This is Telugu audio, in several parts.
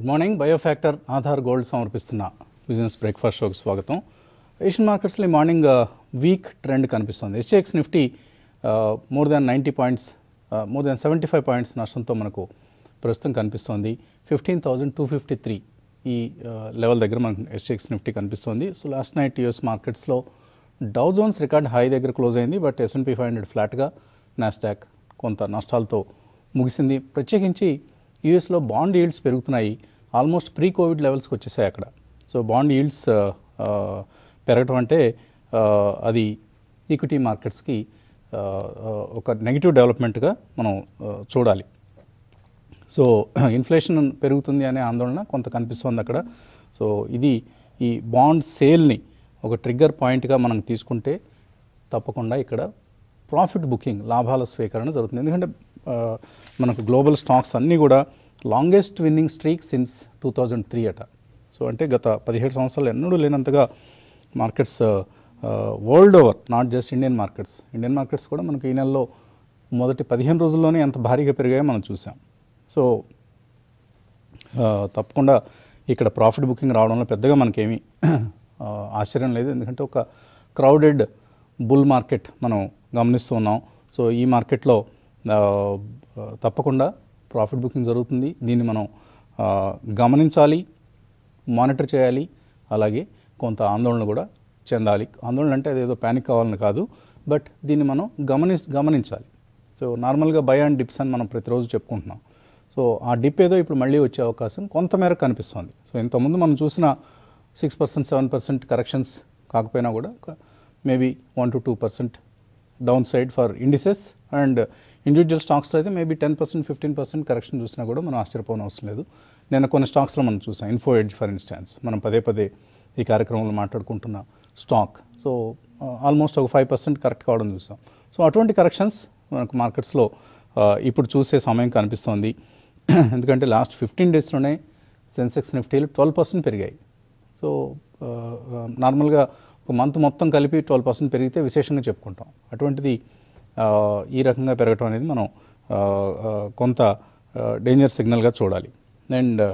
Good morning Biofactor Aadhaar gold సమర్పిస్తున్న బిజినెస్ బ్రేక్ఫాస్ట్ షోకి స్వాగతం ఏషియన్ మార్కెట్స్లో ఈ మార్నింగ్ వీక్ ట్రెండ్ కనిపిస్తుంది SGX Nifty more than ninety points more than seventy five points నష్టంతో మనకు ప్రస్తుతం కనిపిస్తోంది fifteen thousand two fifty three ఈ లెవెల్ దగ్గర మనకు ఎస్జేఎక్స్ నిఫ్టీ కనిపిస్తుంది సో లాస్ట్ నైట్ యూఎస్ మార్కెట్స్లో డౌ జోన్స్ రికార్డ్ హై దగ్గర క్లోజ్ అయింది బట్ ఎస్ఎన్పి ఫైవ్ హండ్రెడ్ ఫ్లాట్గా నాస్డాక్ కొంత నష్టాలతో ముగిసింది ప్రత్యేకించి యూఎస్లో బాండ్ ఈల్డ్స్ పెరుగుతున్నాయి ఆల్మోస్ట్ ప్రీ కోవిడ్ లెవెల్స్కి వచ్చేసాయి అక్కడ సో బాండ్ ఈల్డ్స్ పెరగటం అంటే ఆ, అది ఈక్విటీ మార్కెట్స్కి ఆ, ఆ, ఒక నెగిటివ్ డెవలప్మెంట్గా మనం ఆ, చూడాలి సో ఇన్ఫ్లేషన్ పెరుగుతుంది అనే ఆందోళన కొంత కనిపిస్తుంది అక్కడ సో ఇది ఈ బాండ్ సేల్ని ఒక ట్రిగ్గర్ పాయింట్గా మనం తీసుకుంటే తప్పకుండా ఇక్కడ ప్రాఫిట్ బుకింగ్ లాభాల స్వీకరణ జరుగుతుంది ఎందుకంటే ఆ, మనకు గ్లోబల్ స్టాక్స్ అన్నీ కూడా longest winning streak since two thousand three అట సో అంటే గత పదిహేడు సంవత్సరాలు ఎన్నడూ లేనంతగా markets world over not just Indian markets Indian markets కూడా మనకు ఈ నెలలో మొదటి పదిహేను రోజుల్లోనే ఎంత భారీగా పెరిగాయో మనం చూసాం సో ఆ, తప్పకుండా ఇక్కడ ప్రాఫిట్ బుకింగ్ రావడంలో పెద్దగా మనకేమీ ఆ, ఆశ్చర్యం లేదు ఎందుకంటే ఒక క్రౌడెడ్ బుల్ మార్కెట్ మనం గమనిస్తూ ఉన్నాం సో ఈ మార్కెట్లో ఆ, తప్పకుండా ప్రాఫిట్ బుకింగ్ జరుగుతుంది దీన్ని మనం ఆ, గమనించాలి మానిటర్ చేయాలి అలాగే కొంత ఆందోళన కూడా చెందాలి ఆందోళన అంటే అదేదో ప్యానిక్ కావాలని కాదు బట్ దీన్ని మనం గమని గమనించాలి సో నార్మల్గా బై అండ్ డిప్స్ అని మనం ప్రతిరోజు చెప్పుకుంటున్నాం సో ఆ డిప్ ఏదో ఇప్పుడు మళ్ళీ వచ్చే అవకాశం కొంతమేర కనిపిస్తుంది సో ఇంతకుముందు మనం చూసిన six percent seven percent corrections కాకపోయినా కూడా maybe one to two percent down side for indices and individual స్టాక్స్లో అయితే maybe ten percent fifteen percent correction చూసినా కూడా మనం ఆశ్చర్యపోవడం అవసరం లేదు నేను కొన్ని స్టాక్స్లో మనం చూసాం ఇన్ఫో ఎడ్జ్ ఫర్ ఇన్స్టాన్స్ మనం పదే పదే ఈ కార్యక్రమంలో మాట్లాడుకుంటున్న స్టాక్ సో ఆల్మోస్ట్ ఒక ఫైవ్ పర్సెంట్ కరెక్ట్ కావడం చూసాం సో అటువంటి కరెక్షన్స్ మనకు మార్కెట్స్లో ఇప్పుడు చూసే సమయం కనిపిస్తోంది ఎందుకంటే లాస్ట్ ఫిఫ్టీన్ డేస్లోనే సెన్సెక్స్ నిఫ్టీలు ట్వెల్వ్ పర్సెంట్ పెరిగాయి సో ఆ, ఆ, నార్మల్గా ఒక మంత్ మొత్తం కలిపి ట్వెల్వ్ పర్సెంట్ పెరిగితే విశేషంగా చెప్పుకుంటాం అటువంటిది ఆ, ఈ రకంగా పెరగటం అనేది మనం ఆ, ఆ, కొంత డేంజర్ సిగ్నల్గా చూడాలి అండ్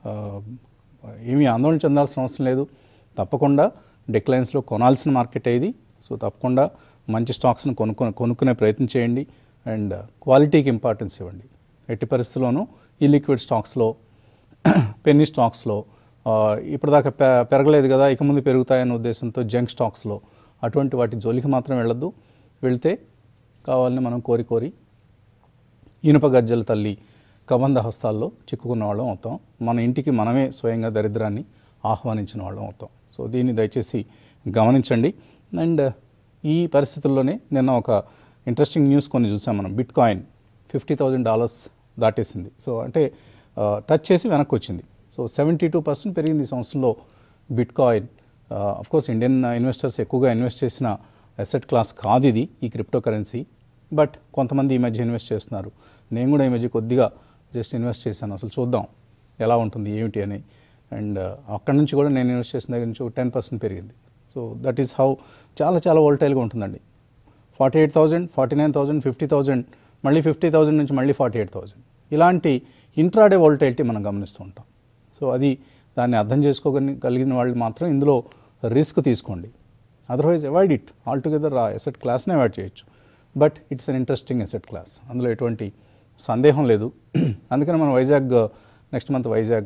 ఏమీ ఆందోళన చెందాల్సిన అవసరం లేదు తప్పకుండా డిక్లైన్స్లో కొనాల్సిన మార్కెట్ ఇది సో తప్పకుండా మంచి స్టాక్స్ని కొనుక్కొని కొనుక్కునే ప్రయత్నం చేయండి అండ్ క్వాలిటీకి ఇంపార్టెన్స్ ఇవ్వండి ఎట్టి పరిస్థితుల్లోనూ ఈ లిక్విడ్ స్టాక్స్లో పెన్నీ స్టాక్స్లో ఆ, ఇప్పటిదాకా పె పెరగలేదు కదా ఇక ముందు పెరుగుతాయనే ఉద్దేశంతో జంక్ స్టాక్స్లో అటువంటి వాటి జోలికి మాత్రం వెళ్ళొద్దు వెళ్తే కావాలని మనం కోరి కోరి ఇనుప గజ్జల తల్లి కబంధ హస్తాల్లో చిక్కుకున్న వాళ్ళం అవుతాం మన ఇంటికి మనమే స్వయంగా దరిద్రాన్ని ఆహ్వానించిన వాళ్ళం అవుతాం సో దీన్ని దయచేసి గమనించండి అండ్ ఈ పరిస్థితుల్లోనే నిన్న ఒక ఇంట్రెస్టింగ్ న్యూస్ కొన్ని చూసాం మనం bitcoin fifty thousand dollars దాటేసింది సో అంటే ఆ, టచ్ చేసి వెనక్కి వచ్చింది సో సెవెంటీ టూ పర్సెంట్ పెరిగింది ఈ సంవత్సరంలో bitcoin of course Indian investors ఎక్కువగా ఇన్వెస్ట్ చేసిన అసెట్ క్లాస్ కాదు ఇది ఈ క్రిప్టో కరెన్సీ బట్ కొంతమంది ఈ మధ్య ఇన్వెస్ట్ చేస్తున్నారు నేను కూడా ఈ మధ్య కొద్దిగా జస్ట్ ఇన్వెస్ట్ చేశాను అసలు చూద్దాం ఎలా ఉంటుంది ఏమిటి అని అండ్ అక్కడి నుంచి కూడా నేను ఇన్వెస్ట్ చేసిన దగ్గర నుంచి ఒక టెన్ పర్సెంట్ పెరిగింది సో దట్ ఈస్ హౌ చాలా చాలా వోల్టైల్గా ఉంటుందండి forty eight thousand forty nine thousand fifty thousand మళ్ళీ ఫిఫ్టీ థౌజండ్ నుంచి మళ్ళీ ఫార్టీ ఎయిట్ థౌజండ్ ఇలాంటి ఇంట్రాడే వోల్టైలిటీ మనం గమనిస్తూ ఉంటాం సో అది దాన్ని అర్థం చేసుకోగలి కలిగిన వాళ్ళు మాత్రం ఇందులో రిస్క్ తీసుకోండి అదర్వైజ్ అవాయిడ్ ఇట్ ఆల్టుగెదర్ ఆ ఎసెట్ క్లాస్నే అవాయిడ్ చేయొచ్చు but it's an interesting asset class అందులో ఎటువంటి సందేహం లేదు అందుకని మనం వైజాగ్ నెక్స్ట్ మంత్ వైజాగ్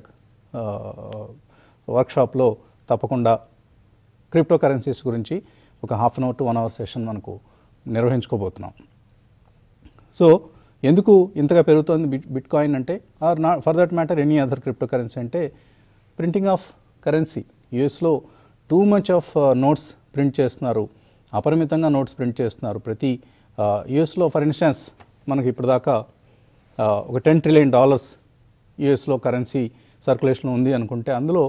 వర్క్షాప్లో తప్పకుండా క్రిప్టో కరెన్సీస్ గురించి ఒక half an hour to one hour session మనకు నిర్వహించుకోబోతున్నాం సో ఎందుకు ఇంతగా పెరుగుతోంది బిట్ బిట్ కాయిన్ అంటే or not for that matter any other crypto currency అంటే ప్రింటింగ్ ఆఫ్ కరెన్సీ యుఎస్లో too much of notes print చేస్తున్నారు అపరిమితంగా నోట్స్ ప్రింట్ చేస్తున్నారు ప్రతి యుఎస్లో ఫర్ ఇన్స్టెన్స్ మనకి ఇప్పటిదాకా ఆ, ఒక టెన్ ట్రిలియన్ డాలర్స్ యుఎస్లో కరెన్సీ సర్క్యులేషన్ ఉంది అనుకుంటే అందులో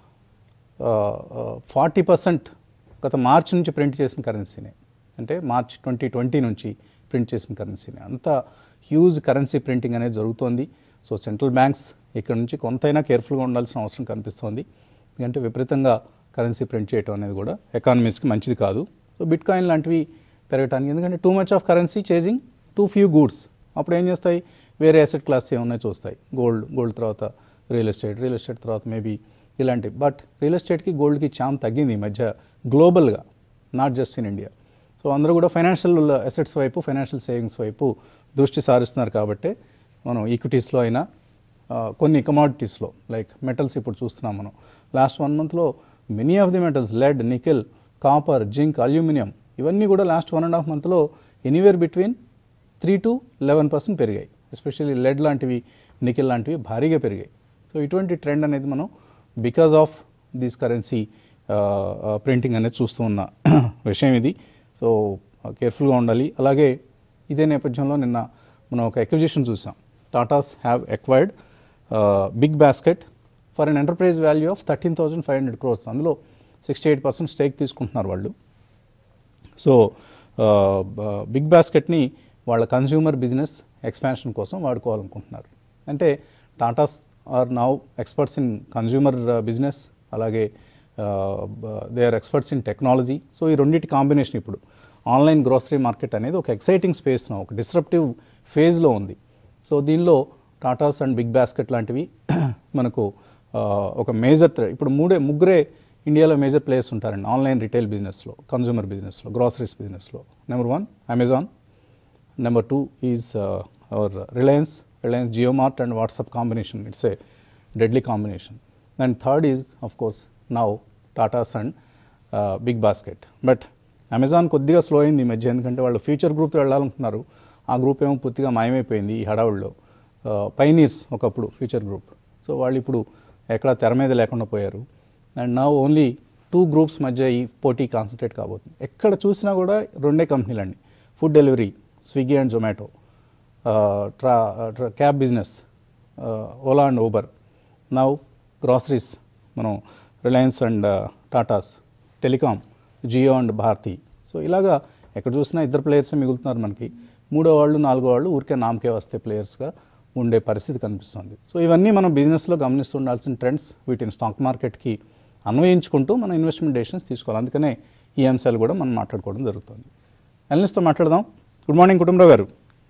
ఫార్టీ పర్సెంట్ గత మార్చి నుంచి ప్రింట్ చేసిన కరెన్సీనే అంటే మార్చ్ ట్వంటీ ట్వంటీ నుంచి ప్రింట్ చేసిన కరెన్సీనే అంత హ్యూజ్ కరెన్సీ ప్రింటింగ్ అనేది జరుగుతోంది సో సెంట్రల్ బ్యాంక్స్ ఇక్కడ నుంచి కొంతైనా కేర్ఫుల్గా ఉండాల్సిన అవసరం కనిపిస్తోంది ఎందుకంటే విపరీతంగా కరెన్సీ ప్రింట్ చేయడం అనేది కూడా ఎకానమీస్కి మంచిది కాదు సో బిట్ కాయిన్ లాంటివి పెరగటానికి ఎందుకంటే too much of currency chasing too few goods అప్పుడు ఏం చేస్తాయి వేరే అసెట్ క్లాస్ ఏమున్నాయో చూస్తాయి గోల్డ్ గోల్డ్ తర్వాత రియల్ ఎస్టేట్ రియల్ ఎస్టేట్ తర్వాత మేబీ ఇలాంటి బట్ రియల్ ఎస్టేట్కి గోల్డ్కి చామ్ తగ్గింది ఈ మధ్య గ్లోబల్గా not just in India so అందరూ కూడా ఫైనాన్షియల్ అసెట్స్ వైపు ఫైనాన్షియల్ సేవింగ్స్ వైపు దృష్టి సారిస్తున్నారు కాబట్టి మనం ఈక్విటీస్లో అయినా ఆ, కొన్ని కమాడిటీస్లో లైక్ మెటల్స్ ఇప్పుడు చూస్తున్నాం మనం లాస్ట్ వన్ మంత్లో many of the metals lead nickel copper zinc aluminium ఇవన్నీ కూడా లాస్ట్ వన్ అండ్ హాఫ్ మంత్లో anywhere between three to eleven percent పెరిగాయి ఎస్పెషల్లీ లెడ్ లాంటివి నికెల్ లాంటివి భారీగా పెరిగాయి సో ఇటువంటి ట్రెండ్ అనేది మనం because of this currency printing అనేది చూస్తూ ఉన్న విషయం ఇది సో కేర్ఫుల్గా ఉండాలి అలాగే ఇదే నేపథ్యంలో నిన్న మనం ఒక ఎక్విజిషన్ చూసాం Tatas have acquired big basket for an enterprise value of thirteen thousand five hundred crores అందులో సిక్స్టీ ఎయిట్ పర్సెంట్ స్టేక్ తీసుకుంటున్నారు వాళ్ళు సో బిగ్ బాస్కెట్ని వాళ్ళ కన్జ్యూమర్ బిజినెస్ ఎక్స్పాన్షన్ కోసం వాడుకోవాలనుకుంటున్నారు అంటే Tatas are now experts in consumer business అలాగే they are experts in technology so ఈ రెండింటి కాంబినేషన్ ఇప్పుడు ఆన్లైన్ గ్రోసరీ మార్కెట్ అనేది ఒక ఎక్సైటింగ్ స్పేస్లో ఒక డిస్రప్టివ్ ఫేజ్లో ఉంది సో దీనిలో టాటాస్ అండ్ బిగ్ బాస్కెట్ లాంటివి మనకు ఆ, ఒక మేజర్ ఇప్పుడు మూడే ముగ్గురే ఇండియాలో మేజర్ ప్లేయర్స్ ఉంటారండి ఆన్లైన్ రిటైల్ బిజినెస్లో కన్జ్యూమర్ బిజినెస్లో గ్రాసరీస్ బిజినెస్లో number one Amazon number two is our Reliance Reliance Jio Mart and WhatsApp combination it's a deadly combination and third is of course now Tatas and Big Basket but Amazon కొద్దిగా స్లో అయింది ఈ మధ్య ఎందుకంటే వాళ్ళు ఫ్యూచర్ గ్రూప్తో వెళ్ళాలనుకున్నారు ఆ గ్రూప్ ఏమో పూర్తిగా మాయమైపోయింది ఈ హడావుల్లో పైనీర్స్ ఒకప్పుడు ఫ్యూచర్ గ్రూప్ సో వాళ్ళు ఇప్పుడు ఎక్కడ తెర మీద లేకుండా పోయారు అండ్ నా ఓన్లీ టూ గ్రూప్స్ మధ్య ఈ పోటీ కాన్సన్ట్రేట్ కాబోతుంది ఎక్కడ చూసినా కూడా రెండే కంపెనీలండి food delivery Swiggy and Zomato ట్రా ట్రా cab business Ola and Uber now groceries మనం Reliance and Tatas telecom Jio and Bharti so ఇలాగా ఎక్కడ చూసినా ఇద్దరు ప్లేయర్సే మిగులుతున్నారు మనకి మూడో వాళ్ళు నాలుగో వాళ్ళు ఊరికే నామకే వస్తే ప్లేయర్స్గా ఉండే పరిస్థితి కనిపిస్తుంది సో ఇవన్నీ మనం బిజినెస్లో గమనిస్తుండాల్సిన ట్రెండ్స్ వీటిని స్టాక్ మార్కెట్కి అన్వయించుకుంటూ మనం ఇన్వెస్ట్మెంట్ డెసిషన్స్ తీసుకోవాలి అందుకనే ఈ అంశాలు కూడా మనం మాట్లాడుకోవడం జరుగుతుంది అనలిస్ట్తో మాట్లాడదాం గుడ్ మార్నింగ్ కుటుంబరావు గారు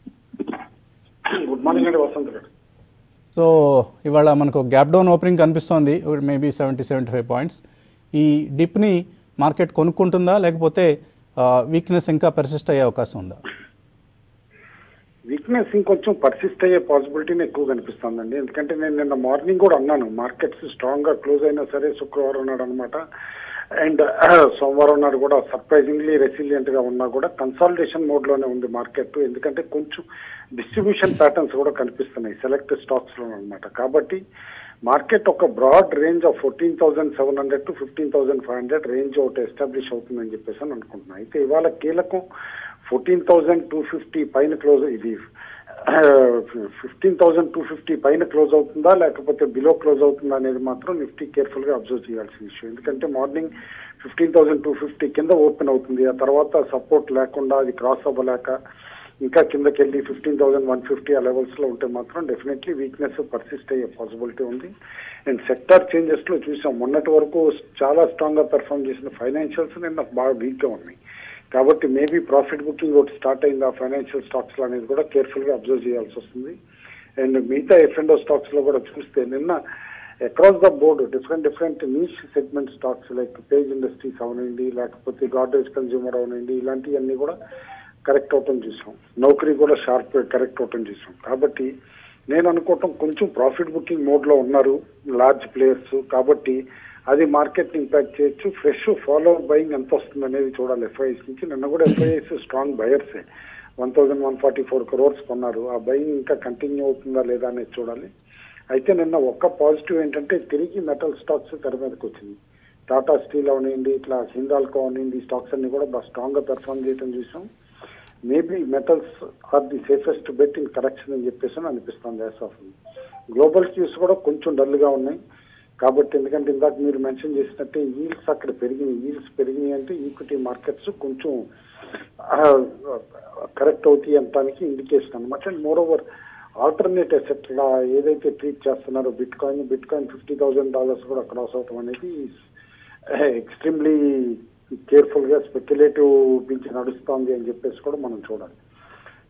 గుడ్ మార్నింగ్ అండి వసంత్ గారు సో ఇవాళ మనకు గ్యాప్ డౌన్ ఓపెనింగ్ కనిపిస్తోంది maybe seventy seventy five points ఈ డిప్ని మార్కెట్ కొనుక్కుంటుందా లేకపోతే వీక్నెస్ ఇంకా పెర్సిస్ట్ అయ్యే అవకాశం ఉందా వీక్నెస్ ఇంకొంచెం పర్సిస్ట్ అయ్యే పాసిబిలిటీని ఎక్కువ కనిపిస్తుందండి ఎందుకంటే నేను నిన్న మార్నింగ్ కూడా అన్నాను మార్కెట్స్ స్ట్రాంగ్ గా క్లోజ్ అయినా సరే శుక్రవారం నాడు అనమాట అండ్ సోమవారం నాడు కూడా సర్ప్రైజింగ్లీ రెసిలియంట్ గా ఉన్నా కూడా కన్సాలిడేషన్ మోడ్ లోనే ఉంది మార్కెట్ ఎందుకంటే కొంచెం డిస్ట్రిబ్యూషన్ ప్యాటర్న్స్ కూడా కనిపిస్తున్నాయి సెలెక్ట్ స్టాక్స్ లో అనమాట కాబట్టి మార్కెట్ ఒక broad range of fourteen thousand seven hundred to fifteen thousand five hundred range ఒకటి ఎస్టాబ్లిష్ అవుతుందని చెప్పేసి అని అనుకుంటున్నాను అయితే ఇవాళ కీలకం ఫోర్టీన్ థౌసండ్ టూ ఫిఫ్టీ పైన క్లోజ్ ఇది ఫిఫ్టీన్ థౌసండ్ టూ ఫిఫ్టీ పైన క్లోజ్ అవుతుందా లేకపోతే బిలో క్లోజ్ అవుతుందా అనేది మాత్రం నిఫ్టీ కేర్ఫుల్ గా అబ్జర్వ్ చేయాల్సిన విషయం ఎందుకంటే morning fifteen thousand two fifty కింద ఓపెన్ అవుతుంది ఆ తర్వాత సపోర్ట్ లేకుండా అది క్రాస్ అవ్వలేక ఇంకా కిందకి వెళ్ళి ఫిఫ్టీన్ థౌసండ్ వన్ ఫిఫ్టీ ఆ లెవెల్స్ లో ఉంటే మాత్రం డెఫినెట్లీ వీక్నెస్ పర్సిస్ట్ అయ్యే పాసిబిలిటీ ఉంది అండ్ సెక్టర్ చేంజెస్ లో చూసాం మొన్నటి వరకు చాలా స్ట్రాంగ్ గా పెర్ఫామ్ చేసిన ఫైనాన్షియల్స్ నిన్న బాగా వీక్ గా ఉన్నాయి కాబట్టి మేబీ ప్రాఫిట్ బుకింగ్ ఒకటి స్టార్ట్ అయింది ఆ ఫైనాన్షియల్ స్టాక్స్ అనేది కూడా కేర్ఫుల్ గా అబ్జర్వ్ చేయాల్సి వస్తుంది అండ్ మిగతా ఎఫ్ అండ్ స్టాక్స్ లో కూడా చూస్తే నిన్న across the board different different niche segment stocks like Page Industries అవనండి లేకపోతే గాడ్రేజ్ కన్జ్యూమర్ అవనండి ఇలాంటివన్నీ కూడా కరెక్ట్ అవటం చూసాం నౌకరీ కూడా షార్ప్ కరెక్ట్ అవటం చూసాం కాబట్టి నేను అనుకోవటం కొంచెం ప్రాఫిట్ బుకింగ్ మోడ్ లో ఉన్నారు లార్జ్ ప్లేయర్స్ కాబట్టి అది మార్కెట్ ఇంపాక్ట్ చేయొచ్చు ఫ్రెష్ ఫాలో బయింగ్ ఎంత వస్తుంది అనేది చూడాలి ఎఫ్ఐఎస్ నుంచి నిన్న కూడా ఎఫ్ఐఎస్ స్ట్రాంగ్ బయర్సే one thousand one forty four crores కొన్నారు ఆ బయింగ్ ఇంకా కంటిన్యూ అవుతుందా లేదా అనేది చూడాలి అయితే నిన్న ఒక్క పాజిటివ్ ఏంటంటే తిరిగి మెటల్ స్టాక్స్ తెర మీదకి వచ్చింది టాటా స్టీల్ అవనివ్వండి ఇట్లా హిందాల్కో అవనివ్వండి ఈ స్టాక్స్ అన్ని కూడా బాగా స్ట్రాంగ్ గా పెర్ఫామ్ చేయడం చూసాం maybe metals are the safest bet in correction అని చెప్పేసి అని అనిపిస్తుంది యాస్ ఆఫ్ గ్లోబల్ క్యూస్ కూడా కొంచెం డల్ గా ఉన్నాయి కాబట్టి ఎందుకంటే ఇందాక మీరు మెన్షన్ చేసినట్టే ఈల్స్ అక్కడ పెరిగినాయి ఈల్స్ పెరిగినాయి అంటే ఈక్విటీ మార్కెట్స్ కొంచెం కరెక్ట్ అవుతాయి అనడానికి ఇండికేషన్ అనమాట and moreover alternate asset లా ఏదైతే ట్రీట్ చేస్తున్నారో bitcoin bitcoin fifty thousand dollars కూడా క్రాస్ అవటం అనేది ఎక్స్ట్రీమ్లీ కేర్ఫుల్ గా స్పెక్యులేటివ్ నుంచి నడుస్తోంది అని చెప్పేసి కూడా మనం చూడాలి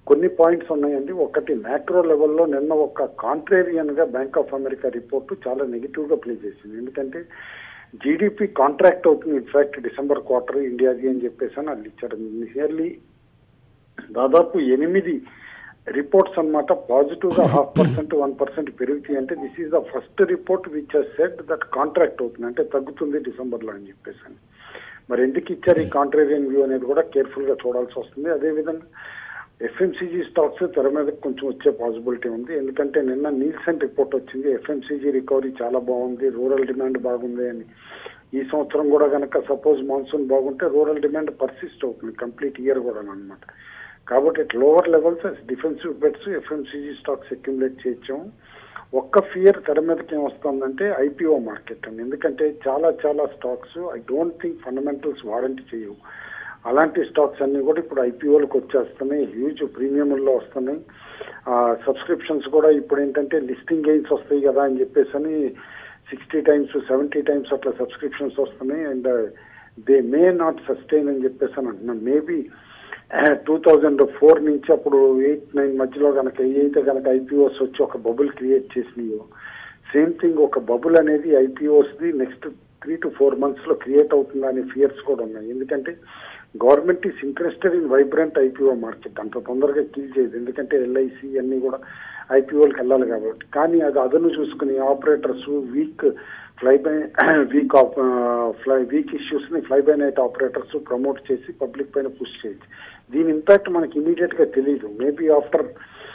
కొన్ని పాయింట్స్ ఉన్నాయండి ఒకటి మ్యాక్రో లెవెల్లో నిన్న ఒక కాంట్రేరియన్ గా బ్యాంక్ ఆఫ్ అమెరికా రిపోర్ట్ చాలా నెగిటివ్ గా ప్లే చేసింది ఎందుకంటే జీడిపి కాంట్రాక్ట్ అవుతుంది ఇన్ఫాక్ట్ డిసెంబర్ క్వార్టర్ ఇండియాది అని చెప్పేసి అని వాళ్ళు ఇచ్చారు నియర్లీ దాదాపు ఎనిమిది రిపోర్ట్స్ అన్నమాట పాజిటివ్ గా హాఫ్ పర్సెంట్ వన్ పర్సెంట్ పెరుగుతాయి అంటే this is the first report which set that contract అవుతుంది అంటే తగ్గుతుంది డిసెంబర్ లో అని చెప్పేసి అని మరి ఎందుకు ఇచ్చారు ఈ కాంట్రేరియన్ వ్యూ అనేది కూడా కేర్ఫుల్ గా చూడాల్సి వస్తుంది అదేవిధంగా ఎఫ్ఎంసీజీ స్టాక్స్ తెర మీద కొంచెం వచ్చే పాసిబిలిటీ ఉంది ఎందుకంటే నిన్న నీల్సన్ రిపోర్ట్ వచ్చింది ఎఫ్ఎంసీజీ రికవరీ చాలా బాగుంది రూరల్ డిమాండ్ బాగుంది అని ఈ సంవత్సరం కూడా కనుక సపోజ్ మాన్సూన్ బాగుంటే రూరల్ డిమాండ్ పర్సిస్ట్ అవుతుంది కంప్లీట్ ఇయర్ కూడా అనమాట కాబట్టి lower levels defensive bets FMCG stocks accumulate చేయొచ్చాము ఒక్క ఫియర్ తెర మీదకి ఏమొస్తుందంటే ఐపీఓ మార్కెట్ అండి ఎందుకంటే చాలా చాలా stocks I don't think fundamentals warranty చేయవు అలాంటి స్టాక్స్ అన్ని కూడా ఇప్పుడు ఐపీఓలకు వచ్చేస్తున్నాయి హ్యూజ్ ప్రీమియంలో వస్తున్నాయి సబ్స్క్రిప్షన్స్ కూడా ఇప్పుడు ఏంటంటే లిస్టింగ్ గెయిన్స్ వస్తాయి కదా అని చెప్పేసి అని సిక్స్టీ టైమ్స్ సెవెంటీ టైమ్స్ అట్లా సబ్స్క్రిప్షన్స్ వస్తున్నాయి and they may not sustain అని చెప్పేసి అని అంటున్నాను మేబీ టూ థౌజండ్ ఫోర్ నుంచి అప్పుడు ఎయిట్ నైన్ మధ్యలో కనుక ఏదైతే కనుక ఐపీఓస్ వచ్చి ఒక బబుల్ క్రియేట్ చేసినాయో సేమ్ థింగ్ ఒక బబుల్ అనేది IPOs the next three to four months లో క్రియేట్ అవుతుందా అనే ఫియర్స్ కూడా ఉన్నాయి ఎందుకంటే government is interested in vibrant IPO market అంత తొందరగా కిల్ చేయదు ఎందుకంటే ఎల్ఐసి అన్ని కూడా ఐపీఓలకు వెళ్ళాలి కాబట్టి కానీ అది అదను చూసుకుని operators weak fly by weak of fly weak issues ని fly by night operators promote చేసి పబ్లిక్ పైన పుష్ చేయొచ్చు దీని ఇంపాక్ట్ మనకి ఇమీడియట్ గా తెలియదు maybe after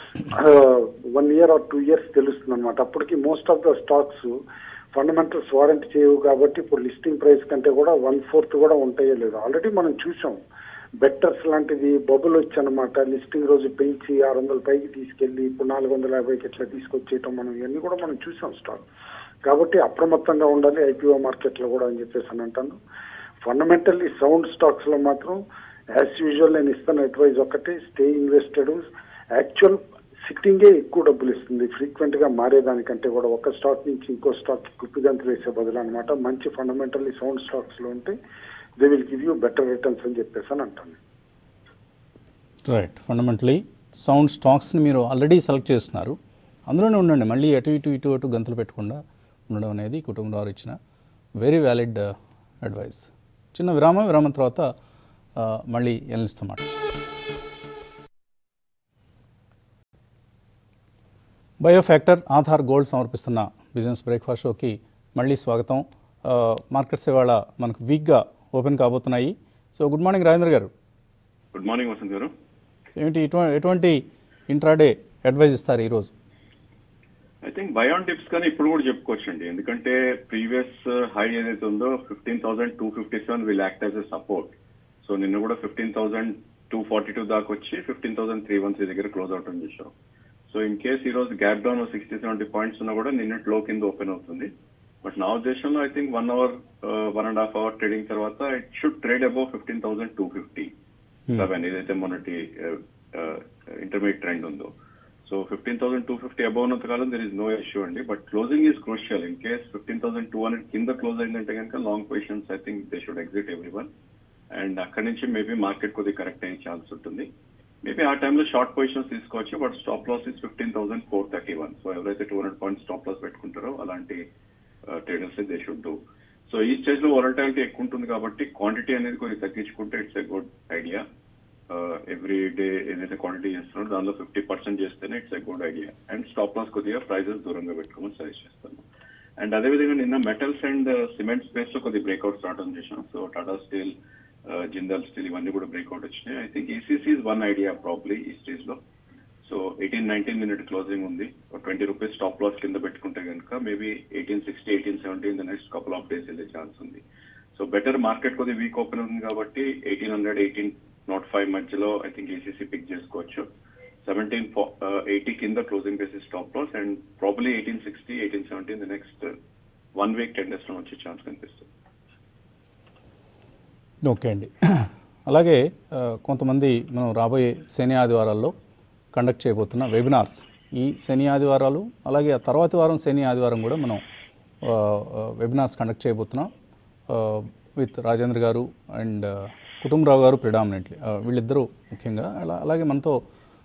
one year or two years తెలుస్తుంది అనమాట అప్పటికి most of the stocks fundamentals warranty చేయవు కాబట్టి ఇప్పుడు లిస్టింగ్ ప్రైస్ కంటే కూడా వన్ ఫోర్త్ కూడా ఉంటాయో లేదు ఆల్రెడీ మనం చూసాం బెట్టర్స్ లాంటిది బబుల్ వచ్చి అనమాట లిస్టింగ్ రోజు పెంచి ఆరు వందల పైకి తీసుకెళ్లి ఇప్పుడు నాలుగు వందల యాభైకి ఇట్లా తీసుకొచ్చేయటం మనం ఇవన్నీ కూడా మనం చూసాం స్టాక్ కాబట్టి అప్రమత్తంగా ఉండాలి ఐపీఓ మార్కెట్ లో కూడా అని చెప్పేసి అని అంటాను ఫండమెంటల్లీ సౌండ్ స్టాక్స్ లో మాత్రం యాజ్ యూజువల్ నేను ఇస్తున్న అడ్వైజ్ ఒకటి స్టే ఇన్వెస్టెడ్ యాక్చువల్ సిట్టింగే ఎక్కువ డబ్బులు ఇస్తుంది ఫ్రీక్వెంట్ గా మారేదానికంటే కూడా ఒక స్టాక్ నుంచి ఇంకో స్టాక్ కుప్పిదంతులు వేసే బదులు అనమాట మంచి ఫండమెంటల్లీ సౌండ్ స్టాక్స్ లో ఉంటే they will give you better returns అని చెప్పేసి అని అంటాను రైట్ ఫండమెంటలీ సౌండ్ స్టాక్స్ని మీరు ఆల్రెడీ సెలెక్ట్ చేస్తున్నారు అందులోనే ఉండండి మళ్ళీ అటు ఇటు ఇటు అటు గంతులు పెట్టకుండా ఉండడం అనేది కుటుంబం వారు ఇచ్చిన వెరీ వ్యాలిడ్ అడ్వైస్ చిన్న విరామం విరామం తర్వాత ఆ, మళ్ళీ ఎల్నిస్తామాట బయోఫ్యాక్టర్ ఆధార్ గోల్డ్ సమర్పిస్తున్న బిజినెస్ బ్రేక్ఫాస్ట్ షోకి మళ్ళీ స్వాగతం ఆ, మార్కెట్స్ ఇవాళ మనకు వీక్గా ఓపెన్ కాబోతున్నాయి సో గుడ్ మార్నింగ్ రాజేంద్ర గారు గుడ్ మార్నింగ్ వసంత్ గారు ఏమిటి ఎటువంటి ఎటువంటి ఇంట్రాడే అడ్వైజ్ ఇస్తారు ఈరోజు ఐ థింక్ బయాన్ టిప్స్ కానీ ఇప్పుడు కూడా చెప్పుకోవచ్చు అండి ఎందుకంటే ప్రీవియస్ హై ఏదైతే ఉందో fifteen thousand two fifty seven will act as a support so నిన్న కూడా fifteen thousand two forty two దాకా వచ్చి fifteen thousand three one three దగ్గర క్లోజ్ అవటం చేశాం సో ఇన్ కేస్ ఈ రోజు gap down sixty seventy points ఉన్నా కూడా నిన్నటి లో కింద ఓపెన్ అవుతుంది బట్ నా ఉద్దేశంలో I think one hour one and half hour trading తర్వాత it should trade above fifteen thousand two fifty seven ఏదైతే మొన్నటి ఇంటర్మీడియట్ ట్రెండ్ ఉందో so fifteen thousand two fifty above ఉన్నంత కాలం దర్ ఇస్ నో ఇష్యూ అండి but closing is crucial in case fifteen thousand two hundred కింద క్లోజ్ అయిందంటే కనుక long positions I think they should exit everyone and అక్కడి నుంచి మేబీ మార్కెట్ కొద్దిగా కరెక్ట్ అయ్యే ఛాన్స్ ఉంటుంది మేబీ ఆ టైంలో షార్ట్ పొజిషన్స్ తీసుకోవచ్చు but stop loss is fifteen thousand four thirty one so ఎవరైతే two hundred point stop loss పెట్టుకుంటారో అలాంటి traders they should do so ఈ స్టేజ్ లో వొలటాలిటీ ఎక్కువ ఉంటుంది కాబట్టి క్వాంటిటీ అనేది కొద్దిగా తగ్గించుకుంటే it's a good idea every day ఏదైతే క్వాంటిటీ చేస్తున్నారో దానిలో ఫిఫ్టీ పర్సెంట్ చేస్తేనే it's a good idea and stop loss కొద్దిగా ప్రైజెస్ దూరంగా పెట్టుకోమని సజెస్ట్ చేస్తాను అండ్ అదేవిధంగా నిన్న మెటల్స్ అండ్ సిమెంట్ స్పేస్ లో కొద్దిగా బ్రేక్అవుట్ స్టార్ట్ చేసాం so Tata steel Jindal steel ఇవన్నీ కూడా బ్రేక్అవుట్ వచ్చినాయి I think ECC is one idea probably ఈ స్టేజ్ లో so eighteen nineteen minute closing ఉంది ట్వంటీ రూపీస్ స్టాప్ లాస్ కింద పెట్టుకుంటే కనుక maybe eighteen sixty eighteen seventy in the next couple of days వెళ్ళే ఛాన్స్ ఉంది సో బెటర్ మార్కెట్ కొద్దిగా వీక్ ఓపెన్ ఉంది కాబట్టి eighteen hundred eighteen not five మధ్యలో ఐ థింక్ ఈసీసీ పిక్ చేసుకోవచ్చు సెవెంటీన్ ఎయిటీ కింద closing basis stop loss and probably eighteen sixty eighteen seventy the next one week ten days లో వచ్చే ఛాన్స్ కనిపిస్తుంది ఓకే అండి అలాగే ఆ, కొంతమంది మనం రాబోయే శని ఆదివారాల్లో కండక్ట్ చేయబోతున్న వెబినార్స్ ఈ శని ఆదివారాలు అలాగే ఆ తర్వాతి వారం శని ఆదివారం కూడా మనం ఆ, ఆ, వెబినార్స్ కండక్ట్ చేయబోతున్నాం విత్ రాజేంద్ర గారు అండ్ కుటుంబరావు గారు ప్రిడామినెంట్లీ వీళ్ళిద్దరూ ముఖ్యంగా అలా అలాగే మనతో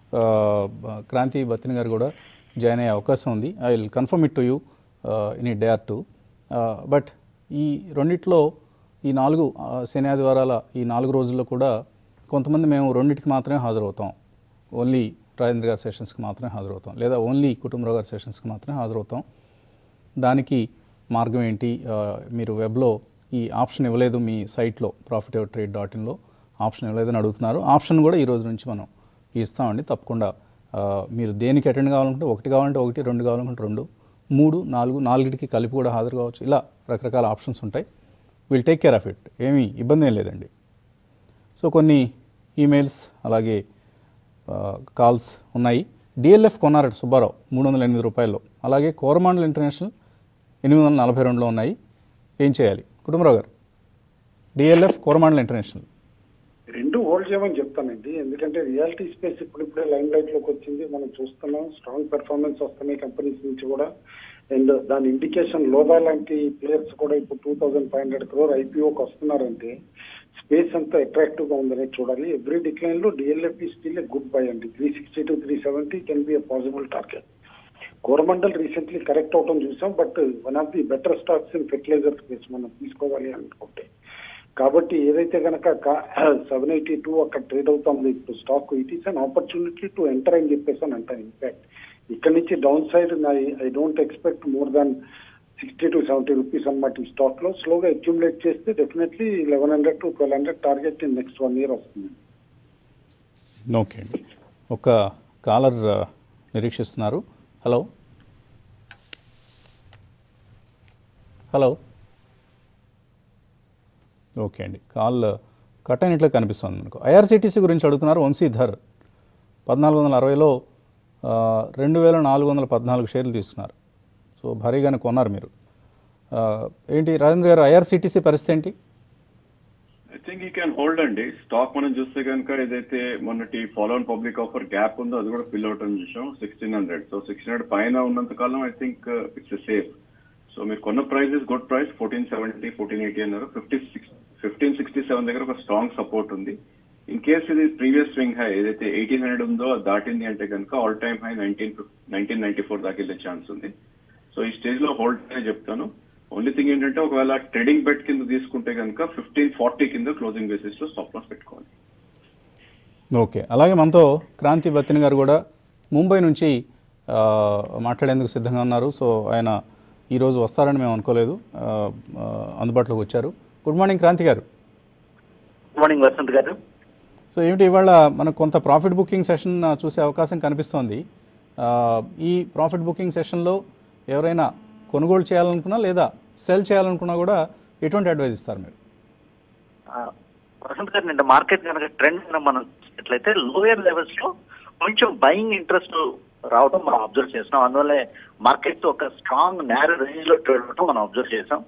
క్రాంతి బతిని గారు కూడా జాయిన్ అయ్యే అవకాశం ఉంది I will confirm it to you in a day or two but ఈ రెండిట్లో ఈ నాలుగు ఆ, శని ఆదివారాల ఈ నాలుగు రోజుల్లో కూడా కొంతమంది మేము రెండింటికి మాత్రమే హాజరవుతాం ఓన్లీ రాజేంద్ర గారి సెషన్స్కి మాత్రమే హాజరవుతాం లేదా ఓన్లీ కుటుంబరావు గారి సెషన్స్కి మాత్రమే హాజరవుతాం దానికి మార్గం ఏంటి ఆ, మీరు వెబ్లో ఈ ఆప్షన్ ఇవ్వలేదు మీ సైట్లో ప్రాఫిట్ ఎవర్ ట్రేడ్ డాట్ ఇన్లో ఆప్షన్ ఇవ్వలేదని అడుగుతున్నారు ఆప్షన్ కూడా ఈ రోజు నుంచి మనం ఇస్తామండి తప్పకుండా ఆ, మీరు దేనికి అటెండ్ కావాలనుకుంటే ఒకటి కావాలంటే ఒకటి రెండు కావాలనుకుంటే రెండు మూడు నాలుగు నాలుగిటికి కలిపి కూడా హాజరు కావచ్చు ఇలా రకరకాల ఆప్షన్స్ ఉంటాయి will take care of it ఏమీ ఇబ్బంది ఏం లేదండి సో కొన్ని ఈమెయిల్స్ అలాగే ఆ, కాల్స్ ఉన్నాయి డిఎల్ఎఫ్ కొన్నారట సుబ్బారావు మూడు వందల ఎనిమిది రూపాయల్లో అలాగే కోరమాండల్ ఇంటర్నేషనల్ ఎనిమిది వందల నలభై రెండులో ఉన్నాయి ఏం చేయాలి కుటుంబరావు గారు డిఎల్ఎఫ్ కోరమాండల్ ఇంటర్నేషనల్ రెండు హోల్డ్ చేయమని చెప్తానండి ఎందుకంటే రియాలిటీ స్పేస్ ఇప్పుడిప్పుడే లైన్ లైట్ లోకి వచ్చింది మనం చూస్తున్నాం స్ట్రాంగ్ పెర్ఫార్మెన్స్ వస్తున్నాయి కంపెనీస్ నుంచి కూడా అండ్ దాని ఇండికేషన్ లోదా లాంటి ప్లేయర్స్ కూడా ఇప్పుడు two thousand five hundred crore ఐపీఓకి వస్తున్నారంటే స్పేస్ అంతా అట్రాక్టివ్ గా ఉందనేది చూడాలి ఎవ్రీ డిక్లైన్ లో డిఎల్ఎఫ్ స్టిల్ గుడ్ బై అండి three sixty to three seventy can be a possible target Coromandel recently correct అవటం చూసాం but one of the better stocks in fertiliser space మనం తీసుకోవాలి అనుకుంటే కాబట్టి ఏదైతే కనుక సెవెన్ ఎయిటీ టూ అక్కడ ట్రేడ్ అవుతుంది ఇప్పుడు stock it is an opportunity to enter అని చెప్పేసి అని అంటాను ఇన్ఫాక్ట్ ఇక్కడ నుంచి downside I don't expect more than sixty to seventy rupees అనమాట ఈ స్టాక్ లో స్లోగా అక్యుములేట్ చేస్తే definitely eleven hundred to twelve hundred target in next one year వస్తుంది ఓకే అండి ఒక కాలర్ ఆ, నిరీక్షిస్తున్నారు హలో హలో ఓకే అండి కాల్ కట్ అయినట్లు కనిపిస్తుంది మనకు ఐఆర్సిటీసీ గురించి అడుగుతున్నారు వంశీధర్ పద్నాలుగు వందల అరవైలో ఆ, రెండు వేల నాలుగు వందల పద్నాలుగు షేర్లు తీసుకున్నారు సో భారీగానే కొన్నారు మీరు ఆ, ఏంటి రాజేంద్ర గారు ఐఆర్సిటీసీ పరిస్థితి ఏంటి ఐ థింక్ ఈ క్యాన్ హోల్డ్ అండి స్టాక్ మనం చూస్తే కనుక ఏదైతే మొన్నటి ఫాలో పబ్లిక్ ఆఫర్ గ్యాప్ ఉందో అది కూడా ఫిల్ అవుట్ అని చూసాం sixteen hundred so sixteen hundred పైన ఉన్నంత కాలం I think it's safe so మీరు కొన్న price is good price fourteen seventy fourteen eighty అన్నారు fifty six fifteen sixty seven దగ్గర ఒక స్ట్రాంగ్ సపోర్ట్ ఉంది ఇన్ కేస్ ఇది ప్రీవియస్ స్వింగ్ హై ఏదైతే ఎయిటీన్ హండ్రెడ్ ఉందో అది దాటింది అంటే కనుక all time high nineteen nineteen ninety four దాకా వెళ్ళే ఛాన్స్ ఉంది సో ఈ స్టేజ్ లో హోల్డ్ అనే చెప్తాను ఓన్లీ థింగ్ ఏంటంటే ఒకవేళ ట్రేడింగ్ బెట్ కింద తీసుకుంటే కనుక ఫిఫ్టీన్ ఫార్టీ కింద క్లోజింగ్ బేసిస్ లో స్టాప్ లాస్ పెట్టుకోవాలి ఓకే అలాగే మనతో క్రాంతి బత్తిని గారు కూడా ముంబై నుంచి ఆ, మాట్లాడేందుకు సిద్ధంగా ఉన్నారు సో ఆయన ఈరోజు వస్తారని మేము అనుకోలేదు ఆ, ఆ, అందుబాటులోకి వచ్చారు గుడ్ మార్నింగ్ క్రాంతి గారు గుడ్ మార్నింగ్ వసంత్ గారు సో ఏమిటి ఇవాళ మనకు కొంత ప్రాఫిట్ బుకింగ్ సెషన్ ఆ, చూసే అవకాశం కనిపిస్తోంది ఆ, ఈ ప్రాఫిట్ బుకింగ్ సెషన్లో ఎవరైనా కొనుగోలు చేయాలనుకున్నా లేదా సెల్ చేయాలనుకున్నా కూడా ఎటువంటి అడ్వైజ్ ఇస్తారు మీరు ఆ, వసంత్ గారు నిన్న మార్కెట్ కనుక ట్రెండ్ మనం చూసినట్లయితే లోయర్ లెవెల్స్ లో కొంచెం బయింగ్ ఇంట్రెస్ట్ రావడం మనం అబ్జర్వ్ చేస్తాం అందువల్లే మార్కెట్ ఒక స్ట్రాంగ్ నేర రేంజ్ లో ట్రేడ్ అవడం మనం అబ్జర్వ్ చేసాం